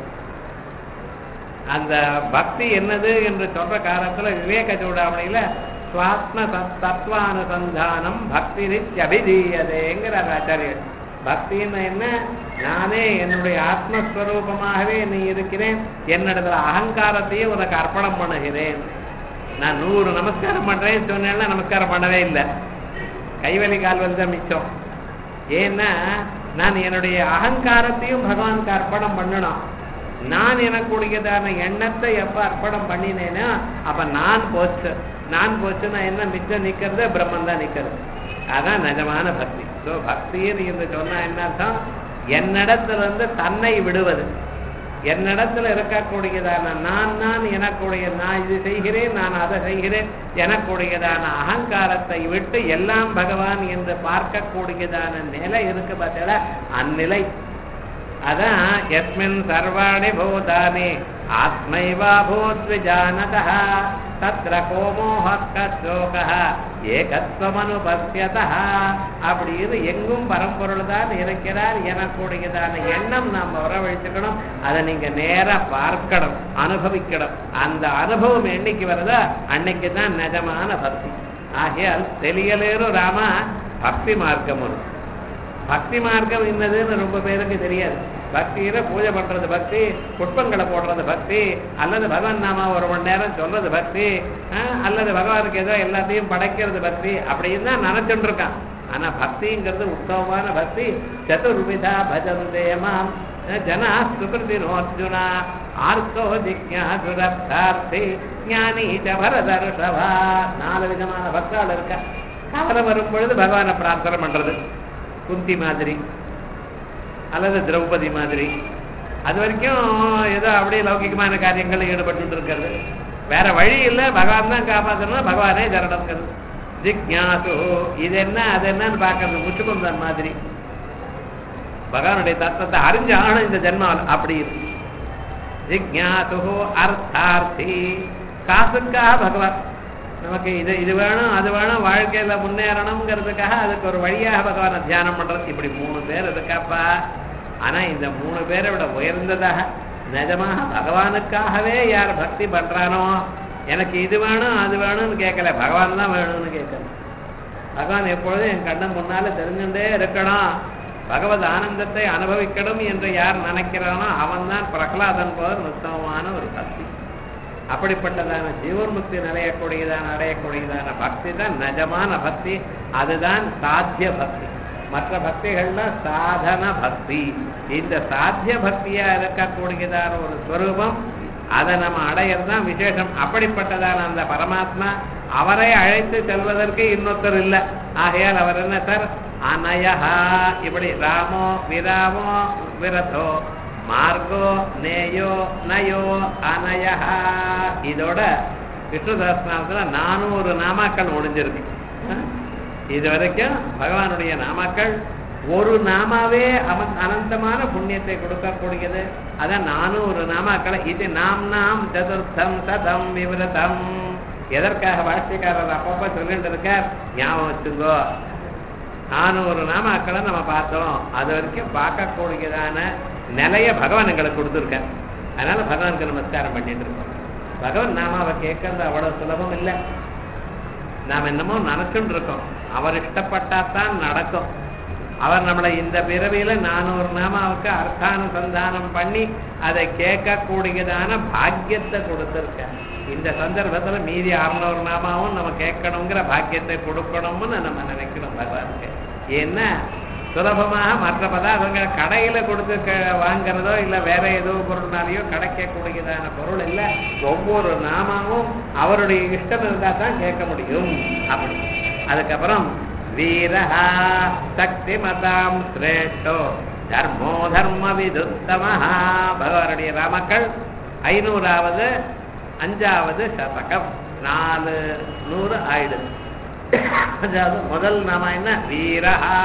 அந்த பக்தி என்னது என்று சொல்ற காலத்துல விவேக சூடாமணியில சுவாத்ம தத்துவானுசந்தானம் பக்தி அபிதீயதேங்கிறார் ஆச்சாரியர் பக்தின்னு என்ன நானே என்னுடைய ஆத்மஸ்வரூபமாகவே நீ இருக்கிறேன் என்னிடத்துல அகங்காரத்தையே உனக்கு அர்ப்பணம் பண்ணுகிறேன் நான் நூறு நமஸ்காரம் பண்றேன்னு சொன்னேன்னா நமஸ்காரம் பண்ணவே இல்லை கைவலி கால்வலி தான் மிச்சம் ஏன்னா நான் என்னுடைய அகங்காரத்தையும் பகவானுக்கு அர்ப்பணம் பண்ணணும் நான் எனக்குடையதான எண்ணத்தை எப்ப அர்ப்பணம் பண்ணினேன்னா அப்ப நான் போச்சு நான் போச்சுன்னா என்ன மிச்சம் நிக்கிறது பிரம்மன் தான் நிக்கிறது அதான் நிஜமான பக்தி ஸோ பக்தின்னு என்று சொன்னா என்ன அர்த்தம் என்னிடத்துல இருந்து தன்னை விடுவது என்னிடத்துல இருக்கக்கூடியதான நான் நான் எனக்குடைய நான் இது செய்கிறேன் நான் அதை செய்கிறேன் எனக்குடையதான அகங்காரத்தை விட்டு எல்லாம் பகவான் என்று பார்க்கக்கூடியதான நிலை இருக்கு பார்த்தா அந்நிலை அதான் எஸ்மின் சர்வாணி பூதானி ஆத்மைவா பூத்விஜானத தத்ர கோமோக கசோக ஏகத்வமனுபத்தியத அப்படின்னு எங்கும் பரம்பொருள் தான் இருக்கிறார் எனக்குடையதான எண்ணம் நாம் வரவழைச்சுக்கணும் அதை நீங்க நேரா பார்க்கணும் அனுபவிக்கணும் அந்த அனுபவம் என்னைக்கு வருதோ அன்னைக்கு தான் நிஜமான பக்தி ஆகையால் தெரியலேரும் ராமா பக்தி மார்க்கம் ஒரு பக்தி மார்க்கம் என்னதுன்னு ரொம்ப பேருக்கு தெரியாது பக்தியில பூஜை பண்றது பக்தி புஷ்பங்களை போடுறது பக்தி அல்லது பகவான் நாம ஒரு மணி நேரம் சொல்றது பக்தி ஆஹ், அல்லது பகவானுக்கு ஏதோ எல்லாத்தையும் படைக்கிறது பக்தி அப்படின்னு தான் நினைச்சுட்டு இருக்கான் ஆனா பக்திங்கிறது உத்தமமான பக்தி சதுர்விதா பஜந்தே மாம் ஜனா சுகிருதி அர்ஜுனா ஆர்த்தோ ஜிக்யாசுரப்தார்த்தி ஞானி ச பரதர்ஷவா நாலு விதமான பக்தாள் இருக்கா காலம் வரும் பொழுது பகவானை பிரார்த்தனை பண்றது குந்தி மாதிரி அல்லது திரௌபதி மாதிரி அது வரைக்கும் ஏதோ அப்படியே லௌகிகமான காரியங்கள் ஈடுபட்டு இருக்கிறது வேற வழி இல்லை பகவான் தான் காப்பாற்றணும் பகவானே சரணங்கிறது ஜிக்யாசு இது என்ன அது என்னன்னு பார்க்கறது முச்சுக்குந்தன் மாதிரி பகவானுடைய தத்துவத்தை அறிஞ்ச ஆணும் இந்த ஜென்மாவில் அப்படி இருக்கு ஜிக்யாசு அர்த்தார்த்தி காசுக்காக பகவான் நமக்கு இது இது வேணும் அது வேணும் வாழ்க்கையில முன்னேறணுங்கிறதுக்காக அதுக்கு ஒரு வழியாக பகவானை தியானம் பண்றது இப்படி மூணு பேர் இருக்காப்பா ஆனா இந்த மூணு பேரை விட உயர்ந்ததாக நிஜமாக பகவானுக்காகவே யார் பக்தி பண்றானோ எனக்கு இது வேணும் அது வேணும்னு கேட்கல பகவான் தான் வேணும்னு கேட்கல பகவான் எப்பொழுதும் என் கண்ணன் முன்னால தெரிஞ்சுட்டே இருக்கணும் பகவத் ஆனந்தத்தை அனுபவிக்கணும் என்று யார் நினைக்கிறானோ அவன் தான் பிரகலாதன் போல் உத்தமமான ஒரு பக்தி அப்படிப்பட்டதான ஜீவன்முக்தி நிலையக்கூடியதான அடையக்கூடியதான பக்தி தான் நிஜமான பக்தி அதுதான் சாத்திய பக்தி மற்ற பக்திகள்ல சாதன பக்தி இந்த சாத்திய பக்தியா இருக்கக்கூடியதான ஒரு ஸ்வரூபம் அதை நம்ம அடையிறது தான் விசேஷம் அப்படிப்பட்டதான அந்த பரமாத்மா அவரை அழைத்து செல்வதற்கு இன்னொருத்தர் இல்லை ஆகையால் அவர் என்ன சார் அனயஹா இப்படி ராமோ விராமோ விரதோ மார்கோ நேயோ நயோ அனயஹா இதோட விஷ்ணு சகஸ்திரநாமத்துல நானூறு நாமாக்கள் முடிஞ்சிருக்கு அஹ் இது வரைக்கும் பகவானுடைய நாமாக்கள் ஒரு நாமாவே அவன் அனந்தமான புண்ணியத்தை கொடுக்கக்கூடியது அதான் நானும் ஒரு நாமாக்களை இது நாம் நாம் சதுர்த்தம் சதம் விவரதம் எதற்காக பாஷ்யக்காரர் அப்பப்ப சொல்லிட்டு இருக்கார் ஞாபகம் வச்சுங்கோ நானூறு நாமாக்களை நம்ம பார்த்தோம் அது வரைக்கும் பார்க்கக்கூடியதான நிலைய பகவான் எங்களுக்கு கொடுத்துருக்கார் அதனால பகவானுக்கு நமஸ்காரம் பண்ணிட்டு இருக்கோம் பகவான் நாமாவை கேட்கறது அவ்வளவு சுலபம் இல்லை நாம் என்னமோ நினைச்சுட்டு இருக்கோம் அவர் இஷ்டப்பட்டாதான் நடக்கும் அவர் நம்மளை இந்த பிறவியில நானூறு நாமாவுக்கு அர்த்தானுசந்தானம் பண்ணி அதை கேட்கக்கூடியதான பாக்கியத்தை கொடுத்திருக்கார் இந்த சந்தர்ப்பத்துல மீதி அறுநூறு நாமாவும் நம்ம கேட்கணுங்கிற பாக்கியத்தை கொடுக்கணும்னு நம்ம நினைக்கணும் பகவானுக்கு ஏன்னா சுலபமாக மற்ற பதார்த்தங்களை கடையில கொடுத்து க- வாங்குறதோ இல்ல வேற ஏதோ பொருள்னாலேயோ கிடைக்கக்கூடியதான பொருள் இல்ல ஒவ்வொரு நாமாவும் அவருடைய இஷ்டம் இருந்தா தான் கேட்க முடியும் அப்படி அதுக்கப்புறம் வீரஹா சக்தி மதாம் சிரேஷ்டோ தர்மோ தர்ம விதுத்தமஹா பகவானுடைய ராமக்கள் ஐநூறாவது அஞ்சாவது சதகம் நாலு நூறு ஆயிடுது அதாவது முதல் நாம என்ன வீரஹா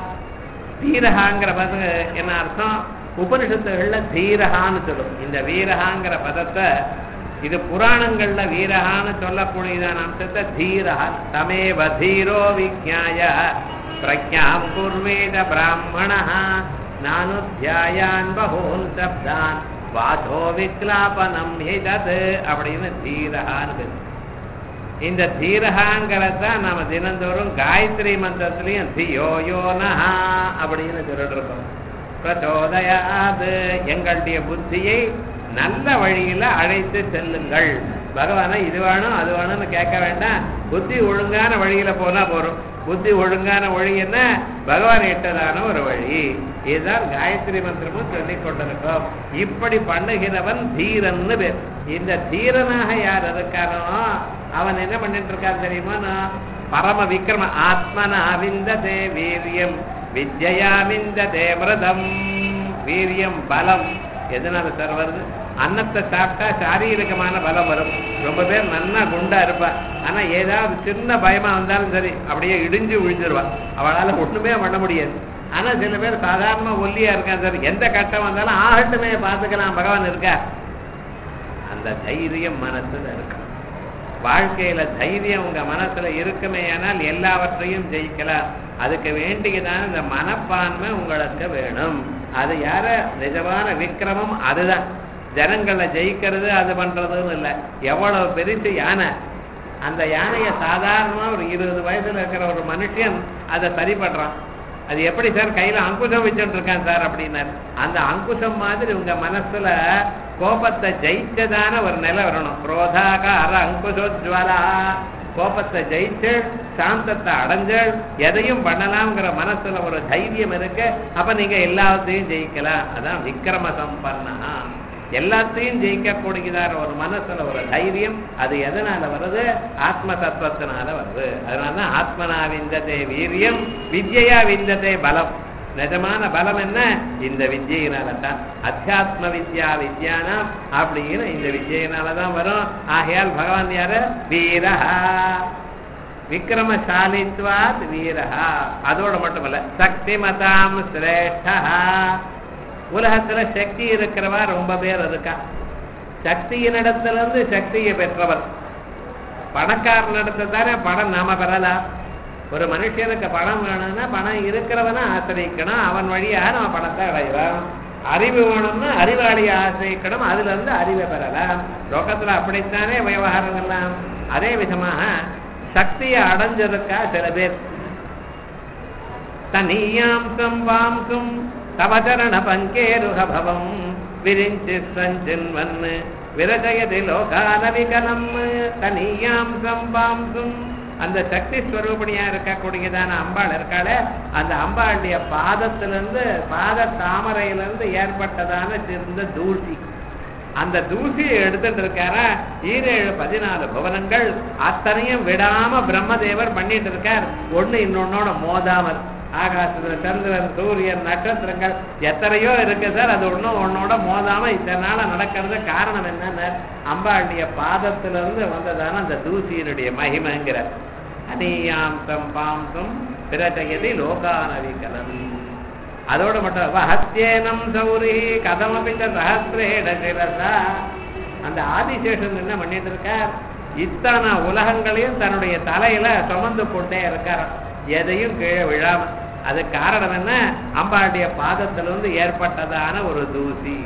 தீரஹாங்கிற பதம் என்ன அர்த்தம் உபனிஷத்துகள்ல தீரஹான்னு சொல்லும் இந்த வீரஹாங்கிற பதத்தை இது புராணங்கள்ல வீரஹான்னு சொல்லக்கூடியதான அம்சத்தை தீரஹா தமேவ தீரோ விஜாய பிரஜாம் குர்வேத பிராமணா நானுத்தியாயான் பகூன் சப்தான் வாதோ விக்லாபனம் ஹிதது அப்படின்னு தீரஹான்னு பேரு. இந்த தீரகாங்கிறத நாம தினந்தோறும் காயத்ரி மந்திரத்திலையும் தியோ யோ நஹா அப்படின்னு சொல்லிட்டு இருக்கோம் பிரச்சோதயாது எங்களுடைய புத்தியை நல்ல வழியில அழைத்து செல்லுங்கள் பகவானை இது வேணும் அது வேணும்னு கேட்க வேண்டாம் புத்தி ஒழுங்கான வழியில போனா போறோம் புத்தி ஒழுங்கான வழி என்ன பகவான் இட்டதான ஒரு வழி இதுதான் காயத்ரி மந்திரமும் சொல்லிக் கொண்டிருக்கோம் இப்படி பண்ணுகிறவன் தீரன்னு பேர் இந்த தீரனாக யார் இருக்கானோ அவன் என்ன பண்ணிட்டு இருக்கான் தெரியுமா நான் பரம விக்ரம ஆத்மனா விந்ததே வீரியம் வித்யா விந்ததே மிருதம் வீரியம் பலம் எதனால சார் வருது அன்னத்தை சாப்பிட்டா சாரீரிகமான பலம் வரும் ரொம்ப பேர் நன்னா குண்டா இருப்பா ஆனா ஏதாவது சின்ன பயமா வந்தாலும் சரி அப்படியே இடிஞ்சு விழுந்துருவா அவளால ஒண்ணுமே பண்ண முடியாது ஆனா சில பேர் சாதாரண ஒல்லியா இருக்கான் சார் எந்த கட்டம் வந்தாலும் ஆகட்டுமே பார்த்துக்கலாம் பகவான் இருக்கா அந்த தைரியம் மனசுல இருக்கு வாழ்க்கையில தைரியம் உங்க மனசுல இருக்குமே ஆனால் எல்லாவற்றையும் ஜெயிக்கலாம் அதுக்கு வேண்டியதான இந்த மனப்பான்மை உங்களுக்கு வேணும் அது யார நிஜமான விக்கிரமம் அதுதான் ஜனங்களை ஜெயிக்கிறது அது பண்றதுன்னு இல்லை எவ்வளவு பெருசு யானை அந்த யானையை சாதாரணமா ஒரு இருபது வயசுல இருக்கிற ஒரு மனுஷன் அதை சரி பண்றான் அது எப்படி சார் கையில அங்குசம் வச்சுட்டு இருக்கான் சார் அப்படின்னாரு அந்த அங்குசம் மாதிரி உங்க மனசுல கோபத்தை ஜெயிச்சதான ஒரு நிலை வரணும் குரோதாகார அங்குசோஜ்வலா கோபத்தை ஜெயிச்சு சாந்தத்தை அடைஞ்சு எதையும் பண்ணலாம்ங்கிற மனசுல ஒரு தைரியம் இருக்கு அப்ப நீங்க எல்லாத்தையும் ஜெயிக்கலாம் அதான் விக்ரம சம்பன்னா எல்லாத்தையும் ஜெயிக்கக்கூடியதான ஒரு மனசுல ஒரு தைரியம் அது எதனால வருது ஆத்ம தத்துவத்தினால வருது அதனாலதான் ஆத்மனா விந்ததே வீரியம் வித்யா விந்ததே பலம் நிஜமான பலம் என்ன இந்த வித்யினால தான் அத்தியாத்ம வித்யா வித்யானம் அப்படின்னு இந்த வித்யினால தான் வரும் ஆகையால் பகவான் யாரு வீரஹா விக்ரமசாலித்வாத் வீரஹா அதோட மட்டுமல்ல சக்தி மதாம் சிரேஷ்டா உலகத்துல சக்தி இருக்கிறவா ரொம்ப பேர் இருக்கா சக்தியினிடத்துல இருந்து சக்தியை பெற்றவர் பணக்காரனிடத்துல தானே பணம் நாம பெறலாம் ஒரு மனுஷனுக்கு பணம் வேணும்னா பணம் இருக்கிறவனை ஆசிரியக்கணும் அவன் வழியா நம்ம பணத்தை அடையலாம் அறிவு வேணும்னா அறிவாளியை ஆசிரியக்கணும் அதுல இருந்து அறிவை பெறலாம் லோகத்துல அப்படித்தானே விவகாரங்கள்லாம் அதே விதமாக சக்தியை அடைஞ்சிருக்கா சில பேர் தனியாம் சம்பாம்சும் தவச்சரண பங்கேருகபவம் விரிஞ்சி சஞ்சின்வன் விரஜயதி லோகால விகலம் தனியாம் சம்பாம்சும் அந்த சக்தி ஸ்வரூபணியா இருக்கக்கூடியதான அம்பாள் இருக்காளே அந்த அம்பாளுடைய பாதத்திலிருந்து பாத தாமரையிலிருந்து ஏற்பட்டதான சிறந்த தூசி அந்த தூசியை எடுத்துட்டு இருக்காரா ஈரேழு பதினாலு புவனங்கள் அத்தனையும் விடாம பிரம்மதேவர் பண்ணிட்டு இருக்கார் ஒண்ணு இன்னொன்னோட மோதாமல் ஆகாசத்துல சந்திரன் சூரியன் நட்சத்திரங்கள் எத்தனையோ இருக்கு சார் அது ஒண்ணும் ஒன்னோட மோதாம இத்தனை நாளா நடக்கிறது காரணம் என்னன்னு அம்பாளுடைய பாதத்திலிருந்து வந்ததான அந்த தூசியினுடைய மகிமைங்கிற அனியாம்சம் பாம்சம் பிரச்சயதி லோகானவிகலம் அதோட மட்டும் ஹத்தியேனம் சௌரி கதமபிச்ச சஹசிரேட சிரசா அந்த ஆதிசேஷன் என்ன பண்ணிட்டு இருக்கார் இத்தனை உலகங்களையும் தன்னுடைய தலையில சுமந்து கொண்டே இருக்கார் எதையும் கீழே விழாம அது காரணம் என்ன அம்பாளுடைய பாதத்திலிருந்து ஏற்பட்டதான ஒரு தூசி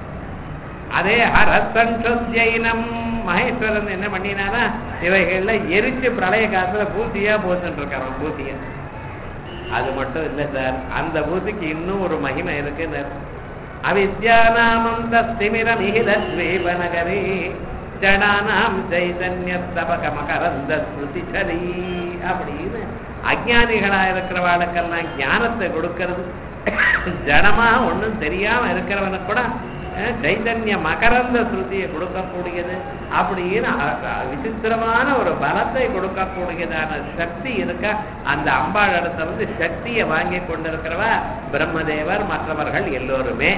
அதே ஹரசஞ்சைனம் மகேஸ்வரன் என்ன பண்ணினானா இவைகள்ல எரிச்சு பிரளய காலத்துல பூசியா போச்சுட்டு இருக்கான் பூசிய அது மட்டும் இல்ல சார் அந்த பூசிக்கு இன்னும் ஒரு மகிமை இருக்குன்னு அவித்யானாமம் தஸ்திமிர மிகிதீபநகரி ஜடானாம் சைதன்ய தபக மகரந்த ஸ்ருதிச்சரி அப்படின்னு அஜானிகளா இருக்கிறவாளுக்கெல்லாம் ஞானத்தை கொடுக்கிறது ஜடமா ஒண்ணும் தெரியாம இருக்கிறவனுக்கு கூட அஹ், சைதன்ய மகரந்த ஸ்ருதியை கொடுக்கக்கூடியது அப்படின்னு அ- அ- விசித்திரமான ஒரு பலத்தை கொடுக்கக்கூடியதான சக்தி இருக்க அந்த அம்பாள் இடத்துல வந்து சக்தியை வாங்கி கொண்டிருக்கிறவ பிரம்மதேவர் மற்றவர்கள் எல்லோருமே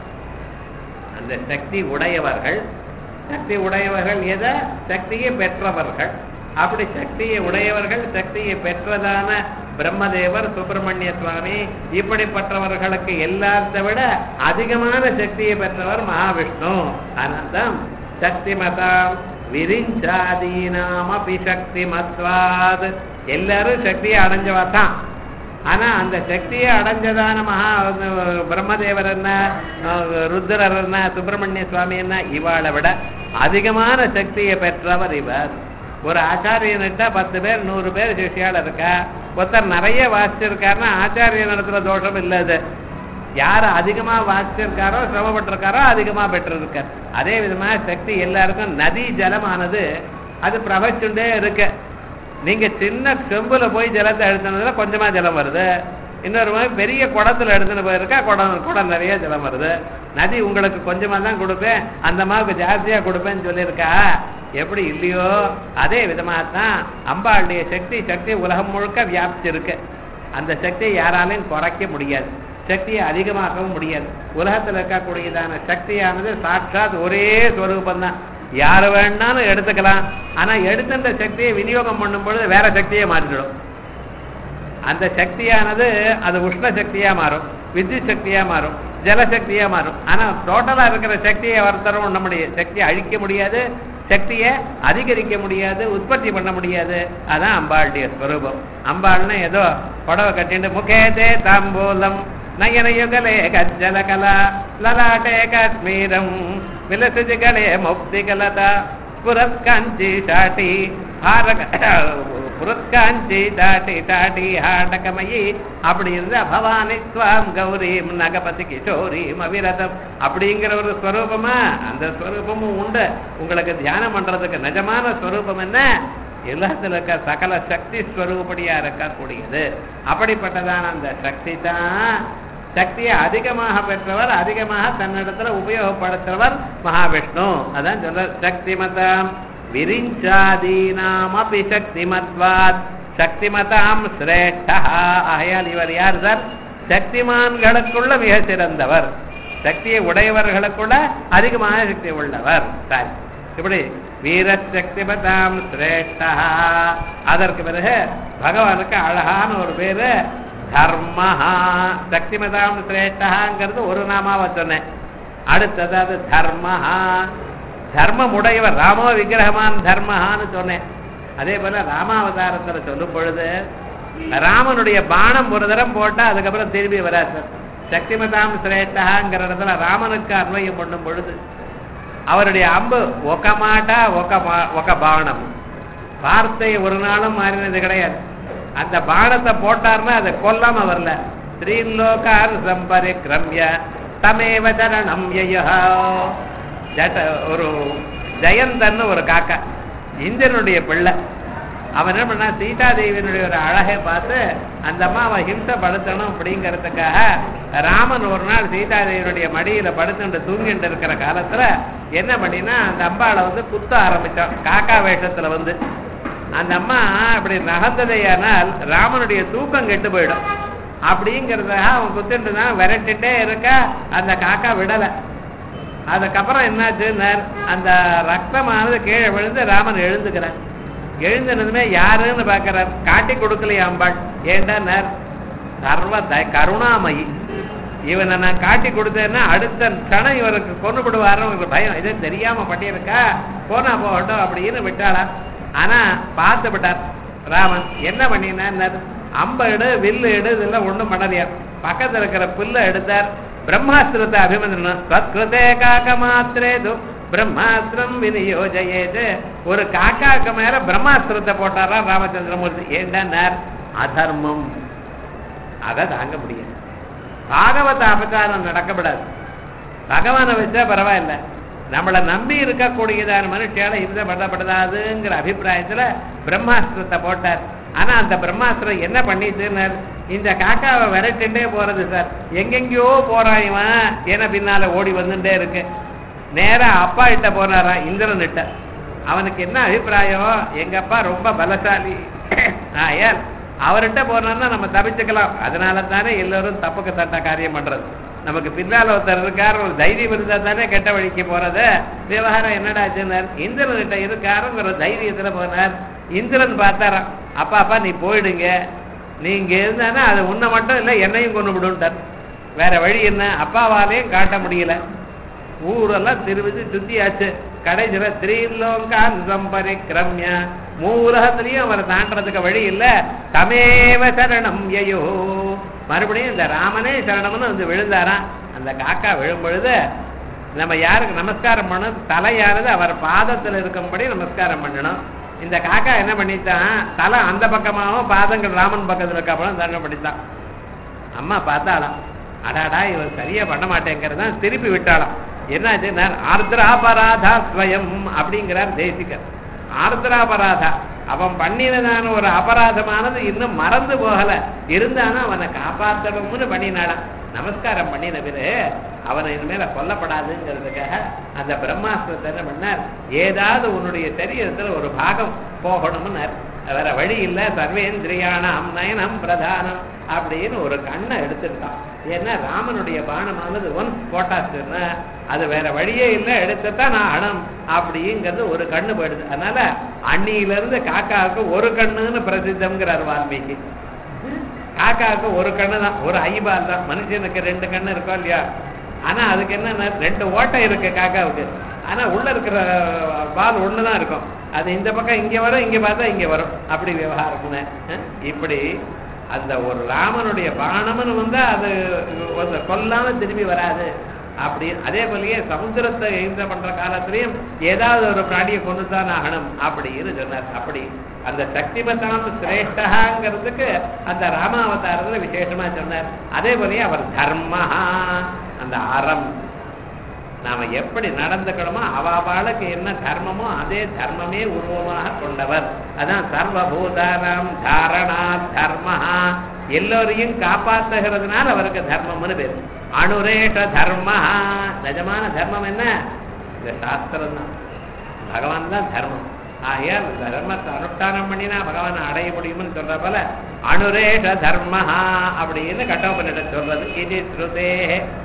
அந்த சக்தி உடையவர்கள் சக்தி உடையவர்கள் எதை சக்தியை பெற்றவர்கள் அப்படி சக்தியை உடையவர்கள் சக்தியை பெற்றதான பிரம்மதேவர் சுப்பிரமணிய சுவாமி இப்படிப்பட்டவர்களுக்கு எல்லாத்தை விட அதிகமான சக்தியை பெற்றவர் மகாவிஷ்ணு அனந்தம் சக்தி மதம் விரிஞ்சாதீனாமபி சக்தி மத்வாத் எல்லாரும் சக்தியை அடைஞ்சவா தான் ஆனா அந்த சக்தியை அடைஞ்சதான மகா பிரம்மதேவர் என்ன அஹ், ருத்ரர் என்ன சுப்பிரமணிய சுவாமி என்ன இவாளை விட அதிகமான சக்தியை பெற்றவர் இவர் ஒரு ஆச்சாரியன்கிட்ட பத்து பேர் நூறு பேர் சிஷியால் இருக்கா ஒருத்தர் நிறைய வாசிச்சிருக்காருன்னா ஆச்சாரியன் இடத்துல தோஷம் இல்லை அது யார் அதிகமா வாசிச்சிருக்காரோ சிரமப்பட்டிருக்காரோ அதிகமா பெற்றிருக்கார் அதே விதமா சக்தி எல்லாருக்கும் நதி ஜலமானது அது பிரவச்சுண்டே இருக்கு நீங்க சின்ன செம்புல போய் ஜலத்தை எடுத்ததுல கொஞ்சமா ஜலம் வருது இன்னொரு மாதிரி பெரிய குடத்துல எடுத்துன்னு போயிருக்கா குடம் குடம் நிறைய ஜலம் வருது நதி உங்களுக்கு கொஞ்சமா தான் கொடுப்பேன் அந்த மாதிரி ஜாஸ்தியா கொடுப்பேன்னு சொல்லியிருக்கா எப்படி இல்லையோ அதே விதமா தான் அம்பாளுடைய சக்தி சக்தி உலகம் முழுக்க வியாபிச்சிருக்கு அந்த சக்தியை யாராலையும் குறைக்க முடியாது சக்தியை அதிகமாக்கவும் முடியாது உலகத்துல இருக்கக்கூடியதான சக்தியானது சாட்சாத் ஒரே ஸ்வரூபம் தான் யாரு வேணாலும் எடுத்துக்கலாம் ஆனா எடுத்துட்ட சக்தியை விநியோகம் பண்ணும் பொழுது வேற சக்தியை மாற்றிடும் அந்த சக்தியானது அது உஷ்ண சக்தியா மாறும் வித்யுத் சக்தியா மாறும் ஜலசக்தியா மாறும் ஆனா டோட்டலா இருக்கிற சக்தியை ஒருத்தரும் பண்ண முடியாது சக்தியை அழிக்க முடியாது சக்தியை அதிகரிக்க முடியாது உற்பத்தி பண்ண முடியாது அதான் அம்பாளுடைய ஸ்வரூபம் அம்பாள்னா ஏதோ புடவை கட்டிட்டு முகேதே தாம்பூலம் நயனயுகலே கஜ்ஜல கலா லலாட்டே காஷ்மீரம் விலசுஜிகளே முக்திகலதா புரஸ்காஞ்சி சாட்டி ஹாரக புரஸ்காஞ்சி தாட்டி தாட்டி ஹாடகமயி அப்படி இருந்தா பவானி ஸ்வாம் கௌரீம் நகபதி கிஷோரீம் அவிரதம் அப்படிங்கிற ஒரு ஸ்வரூபமா அந்த ஸ்வரூபமும் உண்டு உங்களுக்கு தியானம் பண்றதுக்கு நிஜமான ஸ்வரூபம் என்ன எல்லாத்துல இருக்க சகல சக்தி ஸ்வரூபடியா இருக்கக்கூடியது அப்படிப்பட்டதான அந்த சக்தி தான் சக்தியை அதிகமாக பெற்றவர் அதிகமாக தன்னிடத்துல உபயோகப்படுத்துறவர் மகாவிஷ்ணு அதான் சொல்ற சக்திமதாம் விரிஞ்சாதீனாம் அபி சக்திமத்வாத் சக்திமதாம் சிரேஷ்டா ஆகையால் இவர் யார் சார் சக்திமான்களுக்குள்ள மிக சிறந்தவர் சக்தியை உடையவர்களுக்குள்ள அதிகமான சக்தி உள்ளவர் சரி இப்படி வீரசக்திபதாம் சிரேஷ்டா அதற்கு பிறகு பகவானுக்கு அழகான ஒரு பேரு தர்மஹா சக்திமதாம் சிரேஷ்டாங்கிறது ஒரு நாமாவை சொன்னேன் அடுத்தது அது தர்மஹா தர்மம் உடையவர் ராமோ விக்கிரகமான் தர்மஹான்னு சொன்னேன் அதே போல ராமாவதாரத்துல சொல்லும் பொழுது ராமனுடைய பானம் ஒரு தரம் போட்டா அதுக்கப்புறம் திரும்பி வராது சக்திமதாம் சிரேஷ்டாங்கிற இடத்துல ராமனுக்கு அன்வயம் பண்ணும் பொழுது அவருடைய அம்பு ఒక మాట ఒక మా- ఒక బాణం வார்த்தை ஒரு நாளும் மாறினது கிடையாது அந்த பானத்தை போட்டார்னா அதை கொல்லாம வரல ஸ்ரீலோகார் சம்பரிக்ரம்ய தமேவ சரணம் யயஹ ஜட ஒரு ஜெயந்தன்னு ஒரு காக்கா இந்திரனுடைய பிள்ளை அவன் என்ன பண்ணா சீதாதேவியினுடைய ஒரு அழகை பார்த்து அந்த அம்மா அவன் ஹிம்சப்படுத்தணும் அப்படிங்கிறதுக்காக ராமன் ஒரு நாள் சீதாதேவியினுடைய மடியில படுத்துட்டு தூங்கிட்டு இருக்கிற காலத்துல என்ன பண்ணினா அந்த அம்பாளை வந்து குத்த ஆரம்பிச்சான் காக்கா வேஷத்துல வந்து அந்த அம்மா அப்படி நகர்ந்ததையானால் ராமனுடைய தூக்கம் கெட்டு போயிடும் அப்படிங்கிறதாக அவன் குத்துட்டு தான் விரட்டிட்டே இருக்க அந்த காக்கா விடலை அதுக்கப்புறம் என்னாச்சுன்னார் அந்த ரத்தமானது கீழே விழுந்து ராமன் எழுந்துக்கிறார் எழுந்தினதுமே யாருன்னு பார்க்கிறார் காட்டி கொடுக்கலையா அம்பாள் ஏண்டான்னார் சர்வ த கருணாமயி இவனை நான் காட்டி கொடுத்தேன்னா அடுத்த கணம் இவருக்கு கொண்டு விடுவாரு உங்களுக்கு பயம் இதே தெரியாம பண்ணியிருக்கா போனா போகட்டும் அப்படின்னு விட்டாளா ஆனா பார்த்து விட்டார் ராமன் என்ன பண்ணினார் அம்ப எடு வில்லு எடு இதெல்லாம் ஒண்ணும் பண்ணலையா பக்கத்துல இருக்கிற புல்ல எடுத்தார் பிரம்மாஸ்திரத்தை அபிமந்திரணும் சத்கிருதே காக்க மாத்திரேது பிரம்மாஸ்திரம் விநியோஜயேது ஒரு காக்காக்கு மேல பிரம்மாஸ்திரத்தை போட்டாரா ராமச்சந்திரமூர்த்தி ஏண்டார் அதர்மம் அதை தாங்க முடியாது பாகவத அபச்சாரம் நடக்கப்படாது பகவானை வச்சா பரவாயில்ல நம்மளை நம்பி இருக்கக்கூடியதான மனுஷியால இந்த பண்ணப்படாதுங்கிற அபிப்பிராயத்துல பிரம்மாஸ்திரத்தை போட்டார் ஆனா அந்த பிரம்மாஸ்திரம் என்ன பண்ணிட்டுன்னார் இந்த காக்காவை விரட்டுண்டே போறது சார் எங்கெங்கயோ போறான் இவன் ஏன்னா பின்னால ஓடி வந்துட்டே இருக்கு நேரா அப்பா கிட்ட போனாரா இந்திரன் கிட்ட அவனுக்கு என்ன அபிப்பிராயம் எங்க அப்பா ரொம்ப பலசாலி ஆயால் அவர்கிட்ட போனோம்னா நம்ம தப்பிச்சுக்கலாம் அதனால தானே எல்லாரும் தப்புக்கு தட்ட காரியம் பண்றது நமக்கு பின்னால ஒருத்தர் இருக்கார் ஒரு தைரியம் இருந்தா தானே கெட்ட வழிக்கு போறது விவகாரம் என்னடா ஆச்சுன்னார் இந்திரன் கிட்ட இருக்காருங்கிற தைரியத்துல போனார் இந்திரன் பார்த்தாராம் அப்பா அப்பா நீ போயிடுங்க நீங்க இருந்தானா அது உன்னை மட்டும் இல்லை என்னையும் கொண்டு விடுன்ட்டார் வேற வழி என்ன அப்பாவாலையும் காட்ட முடியல ஊரெல்லாம் திருவிச்சு சுத்தியாச்சு கடைசியில திரீலோங்கான் சம்பரிக்கிரம்ய மூலகத்திலையும் அவரை தாண்டறதுக்கு வழி இல்ல தமேவ சரணம் யயோ மறுபடியும் இந்த ராமனே சரணம்னு வந்து விழுந்தாராம் அந்த காக்கா விழும் பொழுது நம்ம யாருக்கு நமஸ்காரம் பண்ணணும் தலையானது அவர் பாதத்துல இருக்கும்படி நமஸ்காரம் பண்ணணும் இந்த காக்கா என்ன பண்ணித்தான் தலை அந்த பக்கமாகவும் பாதங்கள் ராமன் பக்கத்துல இருக்கப்பறம் தண்டனை பண்ணித்தான் அம்மா பார்த்தாளாம் அடாடா இவன் சரியா பண்ண மாட்டேங்கிறதான் திருப்பி விட்டாளாம் என்னாச்சு ஆர்திராபராதா ஸ்வயம் அப்படிங்கிறார் தேசிகர் ஆர்திராபராதா அவன் பண்ணினதான ஒரு அபராதமானது இன்னும் மறந்து போகல இருந்தாலும் அவனை காப்பாற்றணும்னு பண்ணினாளாம் நமஸ்காரம் பண்ணின பிறகு அவனை இனிமேல கொல்லப்படாதுங்கிறதுக்காக அந்த பிரம்மாஸ்திரத்தை என்ன பண்ணார் ஏதாவது உன்னுடைய சரீரத்துல ஒரு பாகம் போகணும்னார் வேற வழி இல்ல சர்வேந்திரியானாம் நயனம் பிரதானம் அப்படின்னு ஒரு கண்ணை எடுத்துட்டான் ஏன்னா ராமனுடைய பானமானது ஒன்ஸ் போட்டாச்சுன்னா அது வேற வழியே இல்லை எடுத்துத்தான் நான் அணம் அப்படிங்கிறது ஒரு கண்ணு போயிடுது அதனால அன்னியில இருந்து காக்காவுக்கு ஒரு கண்ணுன்னு பிரசித்தம்ங்கிறார் வால்மீகி காக்காவுக்கு ஒரு கண்ணு தான் ஒரு ஐபால் தான் மனுஷனுக்கு ரெண்டு கண்ணு இருக்கோ இல்லையா ஆனா அதுக்கு என்ன ரெண்டு ஓட்டை இருக்கு காக்காவுக்கு ஆனா உள்ள இருக்கிற பால் ஒண்ணுதான் இருக்கும் அது இந்த பக்கம் இங்க வரும் இங்க பார்த்தா இங்க வரும் அப்படி விவகாரம்னு அஹ், இப்படி அந்த ஒரு ராமனுடைய பானம்னு வந்தா அது வந்து கொல்லாம திரும்பி வராது அப்படி அதே போலயே சமுத்திரத்தை எழுந்த பண்ற காலத்திலையும் ஏதாவது ஒரு பிராணியை கொண்டு தான் ஆகணும் அப்படின்னு சொன்னார் அப்படி அந்த சக்திபதாம் சிரேஷ்டகாங்கிறதுக்கு அந்த ராமாவதாரத்துல விசேஷமா சொன்னார் அதே போலயே அவர் தர்மஹா அந்த அறம் நாம எப்படி நடந்துக்கணுமோ அவாளுக்கு என்ன தர்மமோ அதே தர்மமே உருவமாக கொண்டவர் அதான் சர்வபூதானாம் தாரணா தர்மஹா எல்லோரையும் காப்பாத்துகிறதுனால அவருக்கு தர்மம்னு பேரு அனுரேஷ தர்மஹா நிஜமான தர்மம் என்ன இந்த சாஸ்திரம் தான் பகவான் தான் தர்மம் ஆகையால் தர்மத்தை அனுஷ்டானம் பண்ணினா பகவானை அடைய முடியும்னு சொல்ற போல அனுரேஷ தர்மஹா அப்படின்னு கட்டோபனிட சொல்றது இது ஸ்ருதே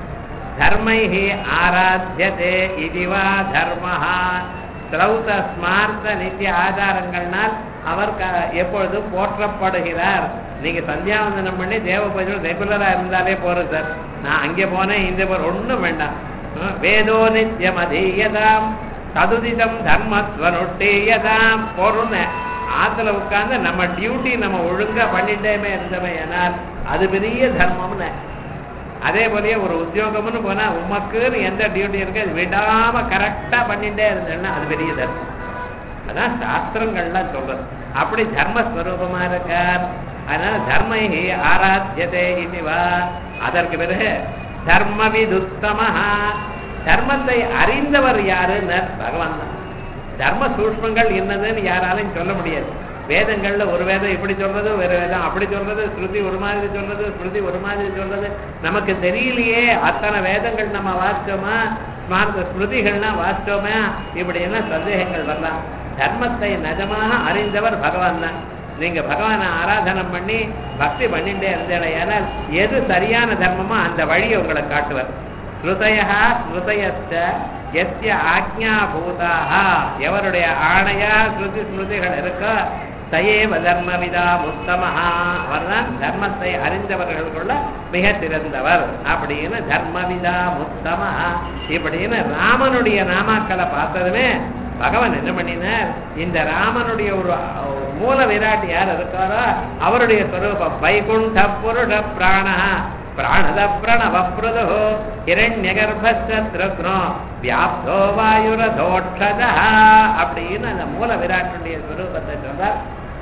தர்மைஹி ஆராத்தியதே இதுவா தர்மஹா ஸ்ரௌத ஸ்மார்த்த நித்திய ஆதாரங்கள்னால் அவர் க- எப்பொழுதும் போற்றப்படுகிறார் நீங்க சந்தியாவந்தனம் பண்ணி தேவ பூஜை ரெகுலரா இருந்தாலே போறோம் சார் நான் அங்கே போனேன் இங்க போறேன் ஒண்ணும் வேண்டாம் ஹம், வேதோ நித்தியம் அதீயதாம் சதுதிதம் தர்மஸ்வனுட்டீயதாம் போறோம்னு ஆத்துல உட்கார்ந்து நம்ம டியூட்டி நம்ம ஒழுங்கா பண்ணிட்டேமே இருந்தமே ஆனால் அது பெரிய தர்மம்னு அதே போலயே ஒரு உத்தியோகம்னு போனா உமக்குன்னு எந்த டியூட்டி இருக்கு அது விடாம கரெக்டா பண்ணிட்டே இருந்தேன்னா அது பெரிய தர்மம் அதான் சாஸ்திரங்கள்லாம் சொல்றது அப்படி தர்மஸ்வரூபமா இருக்கார் அதனால தர்மை ஆராத்தியதே இதுவா அதற்கு பிறகு தர்ம விதுத்தமஹா தர்மத்தை அறிந்தவர் யாருன்னு பகவான் தான் தர்ம சூஷ்மங்கள் என்னதுன்னு யாராலையும் சொல்ல முடியாது வேதங்கள்ல ஒரு வேதம் இப்படி சொல்றது வேற வேதம் அப்படி சொல்றது ஸ்ருதி ஒரு மாதிரி சொல்றது ஸ்ருதி ஒரு மாதிரி சொல்றது நமக்கு தெரியலையே அத்தனை வேதங்கள் நம்ம வாசிச்சோமா ஸ்மார்த்த ஸ்மிருதிகள்லாம் வாசிச்சோமா இப்படி எல்லாம் சந்தேகங்கள் வரலாம் தர்மத்தை நிஜமாக அறிந்தவர் பகவான் தான் நீங்க பகவானை ஆராதனம் பண்ணி பக்தி பண்ணிட்டே இருந்தேன் ஏனால் எது சரியான தர்மமோ அந்த வழியை உங்களை காட்டுவார் ஸ்ருதயா ஸ்ருதயச்ச எஸ்ய ஆக்ஞாபூதாக எவருடைய ஆணையா ஸ்ருதி ஸ்மிருதிகள் இருக்கோ சயேவ தர்மவிதா முத்தமஹா அவர்தான் தர்மத்தை அறிந்தவர்களுக்குள்ள மிக சிறந்தவர் அப்படின்னு தர்மவிதா முத்தமஹா இப்படின்னு ராமனுடைய நாமாக்களை பார்த்ததுமே பகவான் என்ன பண்ணினார் இந்த ராமனுடைய ஒரு ஒரு மூல விராட் யார் இருக்காரோ அவருடைய ஸ்வரூபம் வைகுண்ட புருஷ பிராண பிராணத பிரணவ பிரதோ ஹிரண்ய கர்ப்பஸ்திருக்னோ வியாப்தோ வாயுரதோட்சதா அப்படின்னு அந்த மூல விராட்டுடைய ஸ்வரூபத்தை சொல்றார்